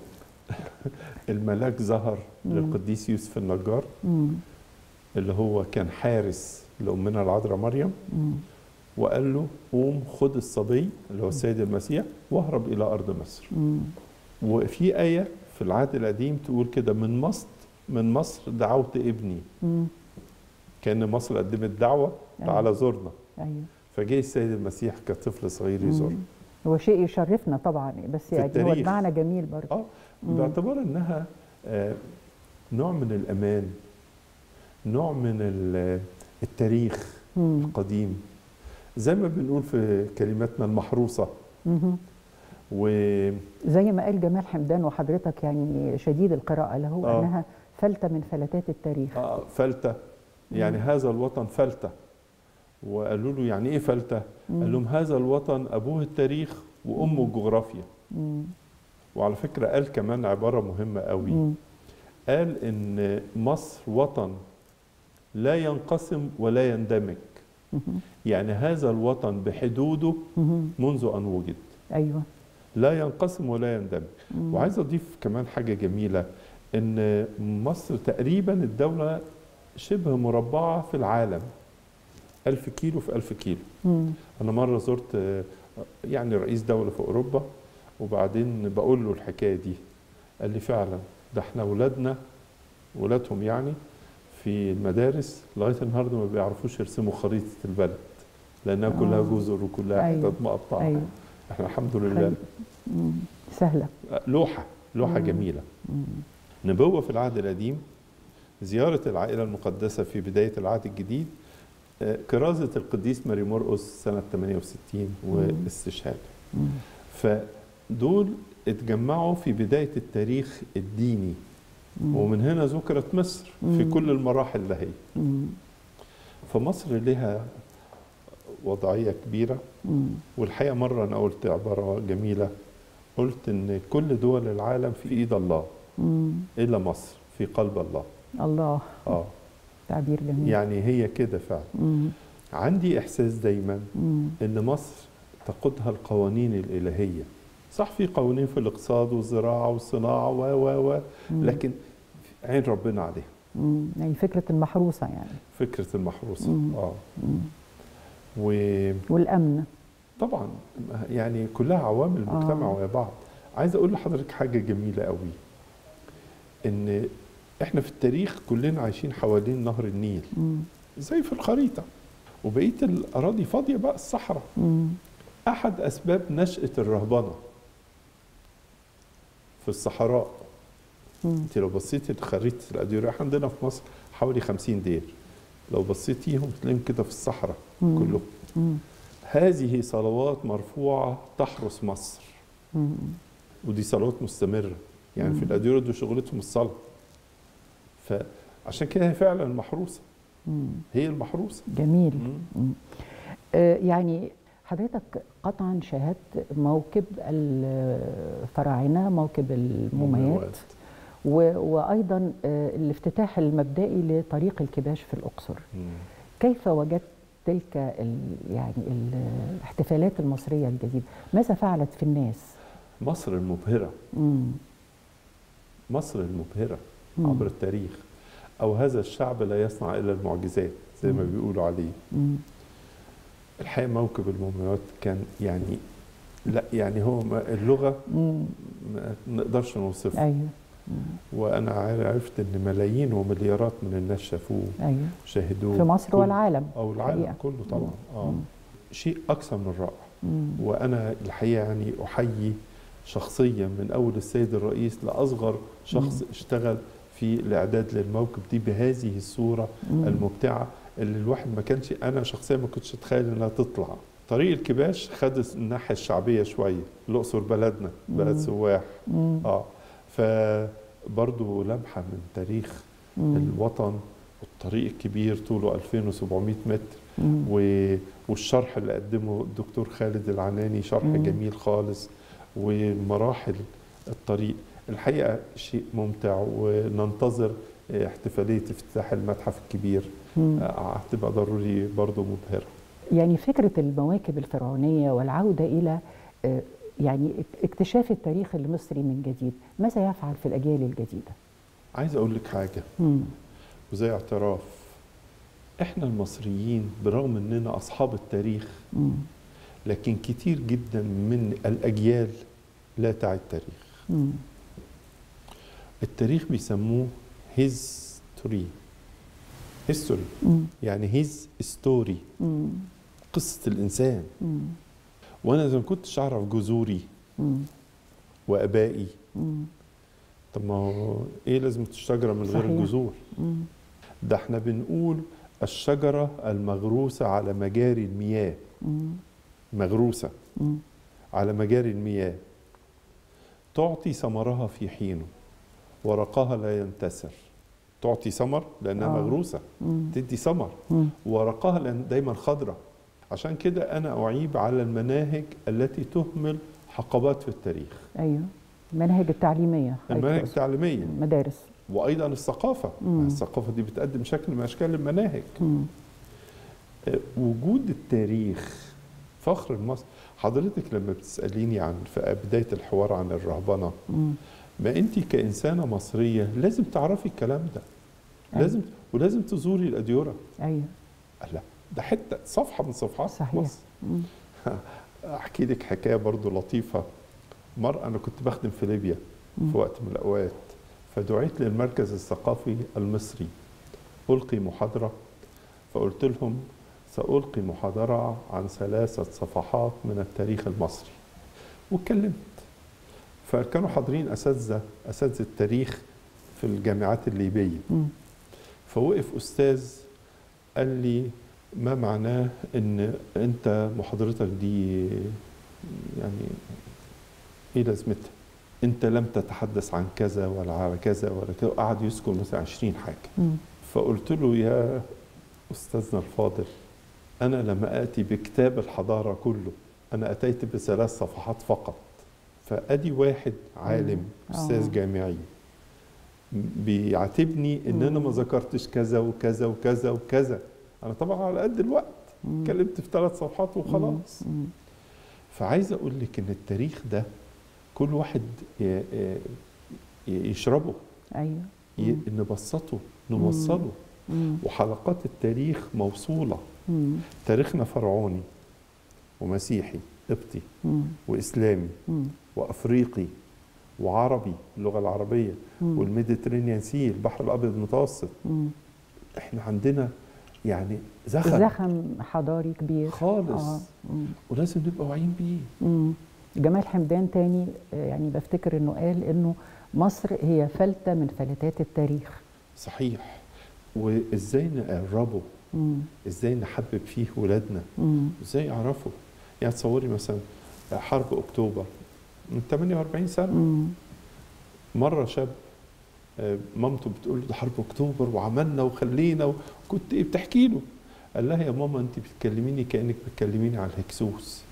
C: الملاك ظهر
B: مم.
C: للقديس يوسف النجار
B: مم.
C: اللي هو كان حارس لأمنا العذراء مريم
B: مم.
C: وقال له قوم خد الصبي اللي هو السيد المسيح واهرب إلى أرض مصر
B: مم.
C: وفي آية في العهد القديم تقول كده من مصر من مصر دعوت ابني
B: مم.
C: كأن مصر قدمت دعوة تعالى زورنا
B: ايوه
C: فجاء السيد المسيح كطفل صغير يزور
B: مم. هو شيء يشرفنا طبعا بس
C: في
B: يعني هو
C: التاريخ.
B: المعنى جميل برضه
C: اه
B: مم.
C: باعتبار انها آه، نوع من الامان نوع من ال- التاريخ
B: مم.
C: القديم زي ما بنقول في كلماتنا المحروسه
B: مم.
C: و
B: زي ما قال جمال حمدان وحضرتك يعني شديد القراءه له
C: آه.
B: انها فلته من فلتات التاريخ
C: آه، فلته يعني
B: مم.
C: هذا الوطن فلته وقالوا له يعني ايه فلته؟ قال لهم هذا الوطن ابوه التاريخ وامه الجغرافيا
B: مم.
C: وعلى فكره قال كمان عباره مهمه قوي
B: مم.
C: قال ان مصر وطن لا ينقسم ولا يندمج
B: مم.
C: يعني هذا الوطن بحدوده
B: مم.
C: منذ ان وجد
B: ايوه
C: لا ينقسم ولا يندمج
B: مم.
C: وعايز اضيف كمان حاجه جميله ان مصر تقريبا الدوله شبه مربعه في العالم ألف كيلو في ألف كيلو
B: مم.
C: أنا مرة زرت آه، يعني رئيس دولة في أوروبا وبعدين بقول له الحكاية دي قال لي فعلا ده احنا ولادنا ولادهم يعني في المدارس لغاية النهاردة ما بيعرفوش يرسموا خريطة البلد لأنها كلها
B: آه.
C: جزر وكلها
B: أيوة.
C: حتت مقطعة
B: ايوه
C: احنا الحمد لله
B: خلي- مم. سهله
C: لوحة لوحة
B: مم.
C: جميلة
B: مم.
C: نبوة في العهد القديم زيارة العائلة المقدسة في بداية العهد الجديد آه، كرازة القديس ماري مرقس سنة 68 واستشهاد
B: مم.
C: فدول اتجمعوا في بداية التاريخ الديني
B: مم.
C: ومن هنا ذكرت مصر في
B: مم.
C: كل المراحل ده هي
B: مم.
C: فمصر لها وضعية كبيرة
B: مم.
C: والحقيقة مرة أنا قلت عبارة جميلة قلت إن كل دول العالم في إيد الله
B: مم.
C: إلا مصر في قلب الله
B: الله
C: آه
B: تعبير جميل
C: يعني هي كده فعلا
B: مم.
C: عندي إحساس دايما
B: مم.
C: إن مصر تقودها القوانين الإلهية صح في قوانين في الاقتصاد والزراعة والصناعة و و و
B: مم.
C: لكن عين ربنا عليها
B: مم. يعني فكره المحروسه يعني
C: فكرة المحروسة
B: مم.
C: اه
B: مم.
C: وطبعا
B: والامن
C: يعني كلها عوامل
B: آه.
C: مجتمع ويا بعض عايز اقول لحضرتك حاجة جميلة قوي ان احنا في التاريخ كلنا عايشين حوالين نهر النيل
B: مم.
C: زي في الخريطة وبقية الأراضي فاضية بقى الصحراء
B: مم.
C: أحد أسباب نشأة الرهبنة في الصحراء
B: مم.
C: أنت لو بصيتي لخريطة الأديرة إحنا عندنا في مصر حوالي 50 دير لو بصيتيهم تلاقيهم كده في الصحراء
B: مم.
C: كلهم
B: مم.
C: هذه صلوات مرفوعة تحرس مصر
B: مم.
C: ودي صلوات مستمرة يعني في
B: مم.
C: الأديرة دول شغلتهم الصلاة فعشان كده هي فعلا المحروسة
B: مم.
C: هي المحروسة
B: جميل
C: مم.
B: مم. آه، يعني حضرتك قطعا شاهدت موكب الفراعنه موكب المومياوات و- وايضا آه، الافتتاح المبدئي لطريق الكباش في الاقصر
C: مم.
B: كيف وجدت تلك ال يعني الاحتفالات المصريه الجديده ماذا فعلت في الناس
C: مصر المبهرة
B: مم.
C: مصر المبهرة
B: مم.
C: عبر التاريخ أو هذا الشعب لا يصنع إلا المعجزات زي ما
B: مم.
C: بيقولوا عليه
B: مم.
C: الحقيقة موكب المومياوات كان يعني لا يعني هو ما اللغة
B: مم.
C: ما نقدرش نوصفها
B: ايوه مم.
C: وأنا عرفت إن ملايين ومليارات من الناس شافوه
B: ايوه
C: وشاهدوه
B: في مصر
C: كل-
B: والعالم
C: أو العالم
B: حقيقة.
C: كله طبعا آه.
B: مم.
C: شيء أكثر من رائع
B: مم.
C: وأنا الحقيقة يعني أحيي شخصيا من أول السيد الرئيس لأصغر شخص
B: مم.
C: اشتغل في الإعداد للموكب دي بهذه الصورة
B: مم.
C: المبدعة اللي الواحد ما كانش أنا شخصيا ما كنتش أتخيل إنها تطلع طريق الكباش خد الناحية الشعبية شوية الأقصر بلدنا بلد
B: مم.
C: سواح
B: مم.
C: اه فبرضه لمحة من تاريخ
B: مم.
C: الوطن والطريق الكبير طوله 2700 متر
B: مم.
C: و- والشرح اللي قدمه الدكتور خالد العناني شرح
B: مم.
C: جميل خالص ومراحل الطريق الحقيقة شيء ممتع وننتظر احتفالية افتتاح المتحف الكبير
B: مم.
C: آه، هتبقى ضروري برضه مبهرة
B: يعني فكرة المواكب الفرعونية والعودة إلى آه، يعني اكتشاف التاريخ المصري من جديد ماذا يفعل في الأجيال الجديدة؟
C: عايز أقول لك حاجة
B: مم.
C: وزي اعتراف احنا المصريين برغم اننا اصحاب التاريخ
B: مم.
C: لكن كتير جدا من الاجيال لا تعي التاريخ
B: مم.
C: التاريخ بيسموه هيستوري هيستوري
B: مم.
C: يعني هيز ستوري
B: مم.
C: قصة الإنسان
B: مم.
C: وأنا إذا ما كنتش أعرف جذوري
B: مم.
C: وآبائي
B: مم.
C: طب ما هو إيه لازمة الشجرة من غير
B: صحيح.
C: الجذور
B: مم.
C: ده احنا بنقول الشجرة المغروسة على مجاري المياه
B: مم.
C: مغروسة
B: مم.
C: على مجاري المياه تعطي ثمرها في حينه ورقها لا ينتسر تعطي ثمر لأنها
B: آه.
C: مغروسة
B: مم.
C: تدي ثمر
B: مم.
C: ورقها لأن دايما خضرة عشان كده أنا أعيب على المناهج التي تهمل حقبات في التاريخ
B: أيوه المناهج التعليمية
C: المناهج
B: حضرتك تقصد.
C: التعليمية
B: مدارس
C: وأيضا الثقافة
B: مم.
C: الثقافة دي بتقدم شكل من أشكال المناهج
B: مم.
C: آه، وجود التاريخ فخر مصر حضرتك لما بتسأليني عن في بداية الحوار عن الرهبنة
B: مم.
C: ما انت كإنسانة مصرية لازم تعرفي الكلام ده
B: أيوة.
C: لازم ولازم تزوري الأديرة
B: أيوه
C: لا ده حته صفحه من صفحات
B: صحيح.
C: مصر
B: مم.
C: احكي لك حكايه برضو لطيفه مره انا كنت بخدم في ليبيا
B: مم.
C: في وقت من الاوقات فدعيت للمركز الثقافي المصري القي محاضره فقلت لهم سالقي محاضره عن ثلاثه صفحات من التاريخ المصري واتكلمت فكانوا حاضرين اساتذه اساتذه التاريخ في الجامعات الليبيه
B: مم.
C: فوقف استاذ قال لي ما معناه ان انت محاضرتك دي يعني ايه لازمتها انت لم تتحدث عن كذا ولا على كذا ولا كذا قعد يذكر مثلا 20 حاجه
B: مم.
C: فقلت له يا استاذنا الفاضل انا لم اتي بكتاب الحضاره كله انا اتيت بثلاث صفحات فقط فادي واحد عالم
B: مم.
C: استاذ
B: آه.
C: جامعي بيعاتبني ان انا ما
B: مم.
C: ذكرتش كذا وكذا وكذا وكذا انا طبعا على قد الوقت
B: مم.
C: اتكلمت في ثلاث صفحات وخلاص
B: مم.
C: فعايز اقول لك ان التاريخ ده كل واحد ي- ي- يشربه
B: ايوه
C: ي-
B: مم.
C: نبسطه نوصله
B: مم.
C: وحلقات التاريخ موصولة
B: مم.
C: تاريخنا فرعوني ومسيحي قبطي
B: مم.
C: وإسلامي
B: مم.
C: وأفريقي وعربي اللغة العربية
B: مم.
C: والميديترينيان سي البحر الأبيض المتوسط
B: مم.
C: احنا عندنا يعني زخم
B: زخم حضاري كبير
C: خالص
B: آه. مم.
C: ولازم نبقى واعيين بيه
B: مم. جمال حمدان تاني آه، يعني بفتكر انه قال انه مصر هي فلتة من فلتات التاريخ
C: صحيح وازاي نقربه
B: مم.
C: ازاي نحبب فيه ولادنا
B: مم.
C: ازاي يعرفوا يعني تصوري مثلا حرب اكتوبر من 48 سنه
B: مم.
C: مره شاب آه، مامته بتقول له ده حرب اكتوبر وعملنا وخلينا وكنت ايه بتحكي له قال لها يا ماما انت بتكلميني كانك بتكلميني على الهكسوس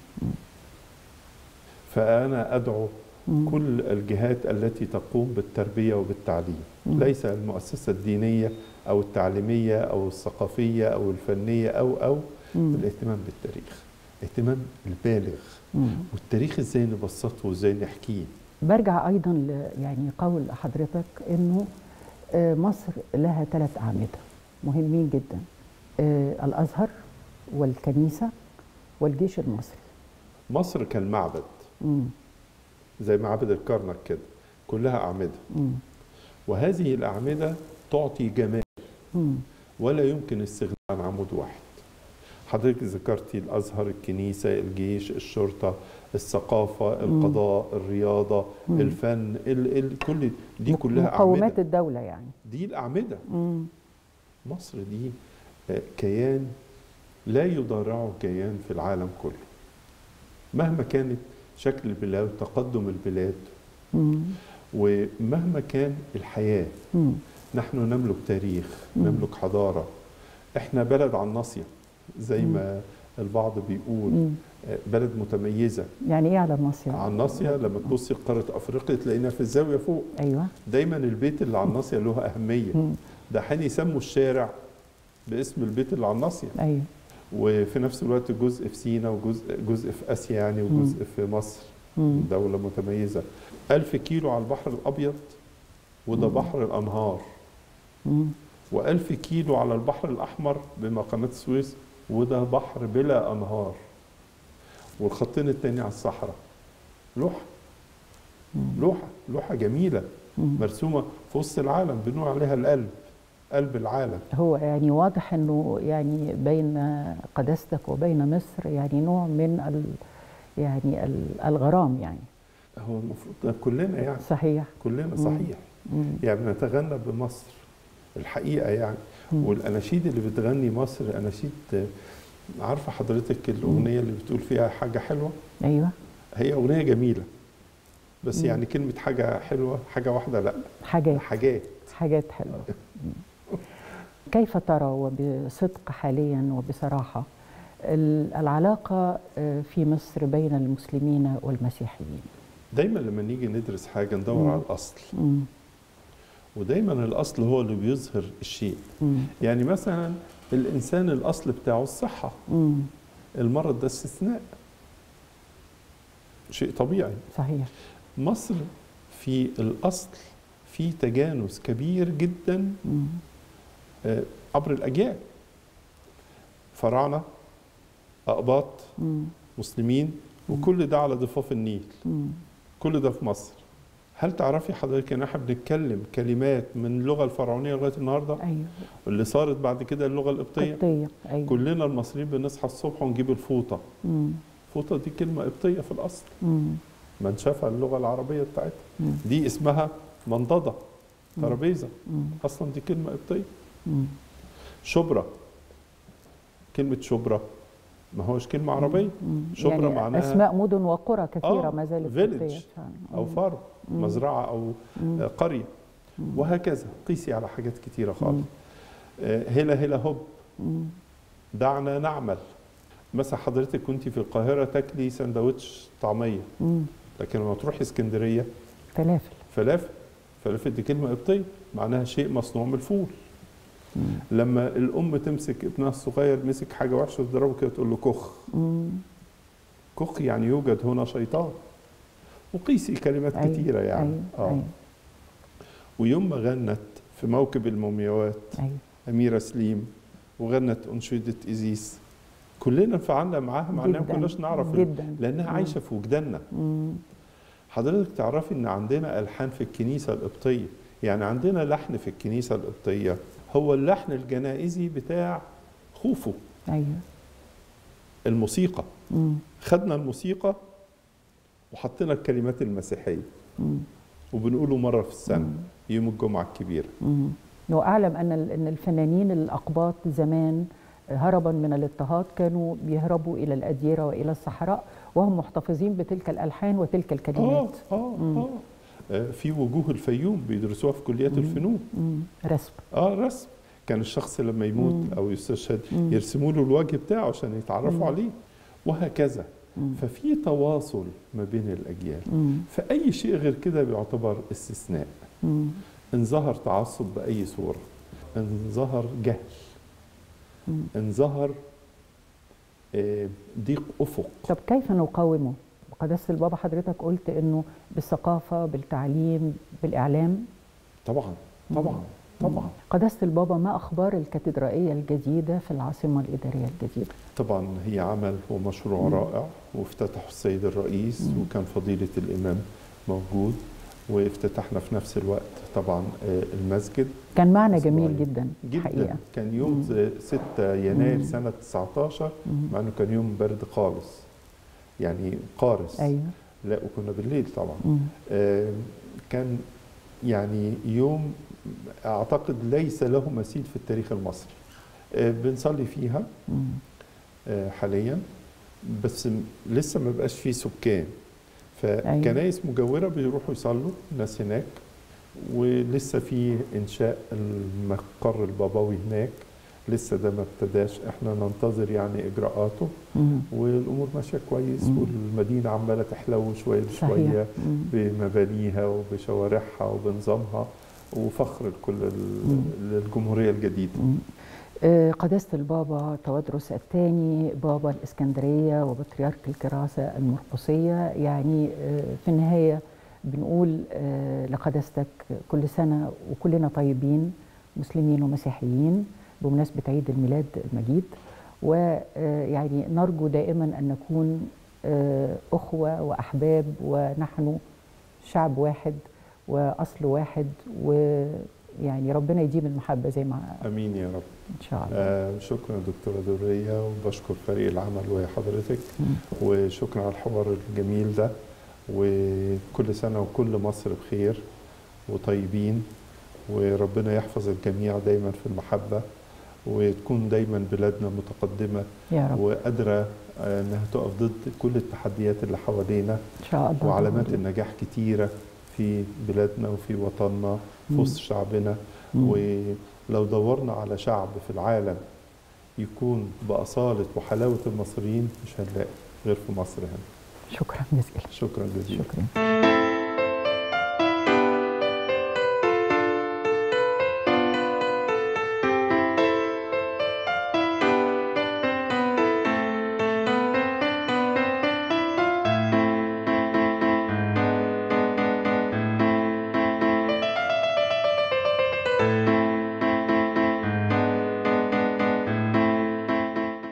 C: فانا ادعو
B: مم.
C: كل الجهات التي تقوم بالتربيه وبالتعليم
B: مم.
C: ليس المؤسسه الدينيه او التعليميه او الثقافيه او الفنيه او او
B: مم.
C: الاهتمام بالتاريخ اهتمام البالغ
B: مم.
C: والتاريخ ازاي نبسطه وازاي نحكيه
B: برجع ايضا ل يعني قول حضرتك انه آه، مصر لها ثلاث اعمده مهمين جدا آه، الازهر والكنيسه والجيش المصري
C: مصر كالمعبد
B: مم.
C: زي معبد الكرنك كده كلها أعمدة
B: مم.
C: وهذه الأعمدة تعطي جمال
B: مم.
C: ولا يمكن الاستغناء عن عمود واحد حضرتك ذكرتي الأزهر الكنيسة الجيش الشرطة الثقافة القضاء الرياضة
B: مم.
C: الفن ال ال كل دي كلها
B: مقومات
C: أعمدة
B: الدوله يعني
C: دي الأعمدة
B: مم.
C: مصر دي آه، كيان لا يضارعه كيان في العالم كله مهما كانت شكل البلاد وتقدم البلاد
B: مم.
C: ومهما كان الحياة
B: مم.
C: نحن نملك تاريخ
B: مم.
C: نملك حضارة احنا بلد على الناصية زي ما البعض بيقول
B: مم.
C: آه، بلد متميزة
B: يعني ايه على الناصيه
C: على الناصية لما تبصي لقارة أفريقيا تلاقينا في الزاوية فوق
B: ايوه
C: دايما البيت اللي على الناصية له أهمية
B: مم.
C: ده حين يسموا الشارع باسم البيت اللي على الناصية
B: ايوه
C: وفي نفس الوقت جزء في سينا وجزء جزء في آسيا يعني وجزء في مصر
B: مم.
C: دولة متميزة ألف كيلو على البحر الأبيض وده
B: مم.
C: بحر الأنهار
B: مم.
C: وألف كيلو على البحر الأحمر بما قناة السويس وده بحر بلا أنهار والخطين التاني على الصحراء لوحة
B: مم.
C: لوحة لوحة جميلة
B: مم.
C: مرسومة في وسط العالم بنقول عليها القلب قلب العالم
B: هو يعني واضح انه يعني بين قداستك وبين مصر يعني نوع من ال يعني ال- الغرام يعني
C: هو المفروض ده كلنا يعني
B: صحيح
C: كلنا صحيح
B: مم.
C: يعني بنتغنى بمصر الحقيقة يعني
B: مم.
C: والأناشيد اللي بتغني مصر أناشيد عارفة حضرتك الأغنية اللي بتقول فيها حاجة حلوة
B: ايوه
C: هي أغنية جميلة بس
B: مم.
C: يعني كلمة حاجة حلوة حاجة واحدة لا
B: حاجات
C: حاجات
B: حاجات حلوه مم. كيف ترى وبصدق حاليا وبصراحه ال- العلاقه آه، في مصر بين المسلمين والمسيحيين
C: دايما لما نيجي ندرس حاجة ندور
B: مم.
C: على الأصل
B: مم.
C: ودايما الأصل هو اللي بيظهر الشيء
B: مم.
C: يعني مثلا الإنسان الأصل بتاعه الصحة
B: مم.
C: المرض ده استثناء شيء طبيعي
B: صحيح
C: مصر في الأصل في تجانس كبير جدا
B: مم.
C: آه، عبر الأجيال فراعنه اقباط
B: مم.
C: مسلمين وكل ده على ضفاف النيل
B: مم.
C: كل ده في مصر هل تعرفي حضرتك ان احنا بنتكلم كلمات من اللغه الفرعونيه لغايه النهارده
B: ايوه
C: واللي صارت بعد كده اللغه القبطيه
B: قبطيه ايوه
C: كلنا المصريين بنصحى الصبح ونجيب الفوطه
B: مم.
C: الفوطه دي كلمه قبطيه في الاصل
B: مم.
C: منشفه اللغه العربيه بتاعتها
B: مم.
C: دي اسمها منضده
B: مم.
C: ترابيزه
B: مم.
C: اصلا دي كلمه قبطيه
B: مم.
C: شبرا كلمه شبرا ما هوش كلمه عربيه
B: مم.
C: شبرا
B: يعني
C: معناها-
B: اسماء مدن وقرى كثيره
C: آه،
B: ما زالت
C: village
B: قبطيه فعلا.
C: او
B: مم.
C: فارم
B: مم.
C: مزرعه او
B: مم.
C: آه، قريه
B: مم.
C: وهكذا قيسي على حاجات كتيره خالص
B: مم.
C: آه، هلا هلا هوب
B: مم.
C: دعنا نعمل مثلا حضرتك كنت في القاهره تاكلي سندوتش طعميه
B: مم.
C: لكن لما تروحي اسكندريه
B: فلافل
C: فلافل فلافل دي كلمه قبطيه معناها شيء مصنوع من الفول
B: مم.
C: لما الام تمسك ابنها الصغير مسك حاجه وحشه وتضربه كده تقول له كخ
B: مم.
C: كخ يعني يوجد هنا شيطان وقيسي كلمات
B: أيوة،
C: كتيره يعني
B: أيوة. أيوة.
C: ويوم ما غنت في موكب المومياوات
B: أيوة.
C: أميرة سليم وغنت أنشودة إيزيس كلنا انفعلنا معاها مع إننا ما
B: جداً،
C: كناش نعرف
B: جدا
C: لأنها
B: مم.
C: عايشة في وجداننا
B: مم.
C: حضرتك تعرفي إن عندنا ألحان في الكنيسة القبطية يعني عندنا لحن في الكنيسة القبطية هو اللحن الجنائزي بتاع خوفو
B: ايوه
C: الموسيقى
B: مم.
C: خدنا الموسيقى وحطينا الكلمات المسيحية
B: مم.
C: وبنقوله مرة في السنة
B: مم.
C: يوم الجمعة الكبيرة
B: مم. واعلم ان ال- ان الفنانين الاقباط زمان هربا من الاضطهاد كانوا بيهربوا الى الاديره والى الصحراء وهم محتفظين بتلك الالحان وتلك
C: آه
B: الكلمات
C: آه
B: مم.
C: آه آه، في وجوه الفيوم بيدرسوها في كليات
B: مم.
C: الفنون
B: مم. رسم
C: اه رسم كان الشخص لما يموت
B: مم.
C: او يستشهد
B: مم.
C: يرسموا له الوجه بتاعه عشان يتعرفوا
B: مم.
C: عليه وهكذا
B: مم.
C: ففي تواصل ما بين الاجيال
B: مم.
C: فاي شيء غير كده بيعتبر استثناء
B: مم.
C: ان ظهر تعصب باي صوره ان ظهر جهل
B: مم.
C: ان ظهر آه، ضيق افق
B: طب كيف نقاومه؟ قداسة البابا حضرتك قلت انه بالثقافة بالتعليم بالإعلام
C: طبعا طبعا طبعا
B: قداسة البابا ما أخبار الكاتدرائية الجديدة في العاصمة الإدارية الجديدة؟
C: طبعا هي عمل ومشروع
B: مم.
C: رائع وافتتحه السيد الرئيس
B: مم.
C: وكان فضيلة الإمام موجود وافتتحنا في نفس الوقت طبعا آه، المسجد
B: كان معنى
C: أسبوعين.
B: جميل جدا
C: جدا
B: حقيقة
C: كان يوم
B: مم.
C: ز- 6 يناير
B: مم.
C: سنة 19
B: مم.
C: مع انه كان يوم برد خالص يعني قارس
B: أيوه
C: لا وكنا بالليل طبعا
B: مم.
C: آه، كان يعني يوم اعتقد ليس له مثيل في التاريخ المصري آه، بنصلي فيها
B: مم.
C: آه، حاليا بس م- لسه ما بقاش فيه سكان
B: أيوة.
C: فكنايس مجاوره بيروحوا يصلوا الناس هناك ولسه في انشاء المقر البابوي هناك لسه ده ما ابتداش احنا ننتظر يعني اجراءاته
B: مم.
C: والامور ماشيه كويس
B: مم.
C: والمدينه عماله تحلو شويه
B: صحيح
C: بشويه
B: مم.
C: بمبانيها وبشوارعها وبنظامها وفخر لكل ال-
B: مم.
C: للجمهوريه الجديده
B: مم. آه، قداسة البابا تودرس الثاني بابا الإسكندرية وبطريرك الكراسة المرقسية يعني آه، في النهاية بنقول آه، لقداستك كل سنة وكلنا طيبين مسلمين ومسيحيين بمناسبة عيد الميلاد المجيد ويعني نرجو دائما أن نكون آه، أخوة وأحباب ونحن شعب واحد وأصل واحد ويعني ربنا يديم المحبة زي ما
C: امين يا رب
B: ان شاء الله
C: آه شكرا دكتورة دورية وبشكر فريق العمل وهي حضرتك
B: مم.
C: وشكرا على الحوار الجميل ده وكل سنة وكل مصر بخير وطيبين وربنا يحفظ الجميع دايما في المحبة وتكون دايما بلادنا متقدمة
B: يا رب
C: وقادرة آه، انها تقف ضد كل التحديات اللي حوالينا
B: ان شاء الله
C: وعلامات النجاح كتيرة في بلادنا وفي وطننا في
B: مم.
C: وسط شعبنا
B: مم.
C: ولو دورنا على شعب في العالم يكون بأصالة وحلاوة المصريين مش هنلاقي غير في مصر هنا
B: شكرا جزيلا
C: شكرا جزيلا
B: شكرا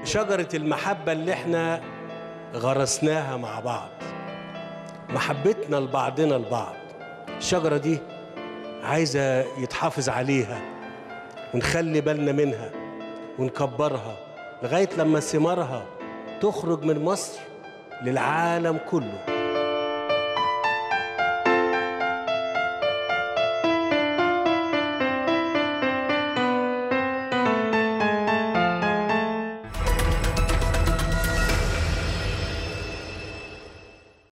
D: شجرة المحبة اللي احنا غرسناها مع بعض محبتنا لبعضنا البعض الشجرة دي عايزة يتحافظ عليها ونخلي بالنا منها ونكبرها لغاية لما ثمارها تخرج من مصر للعالم كله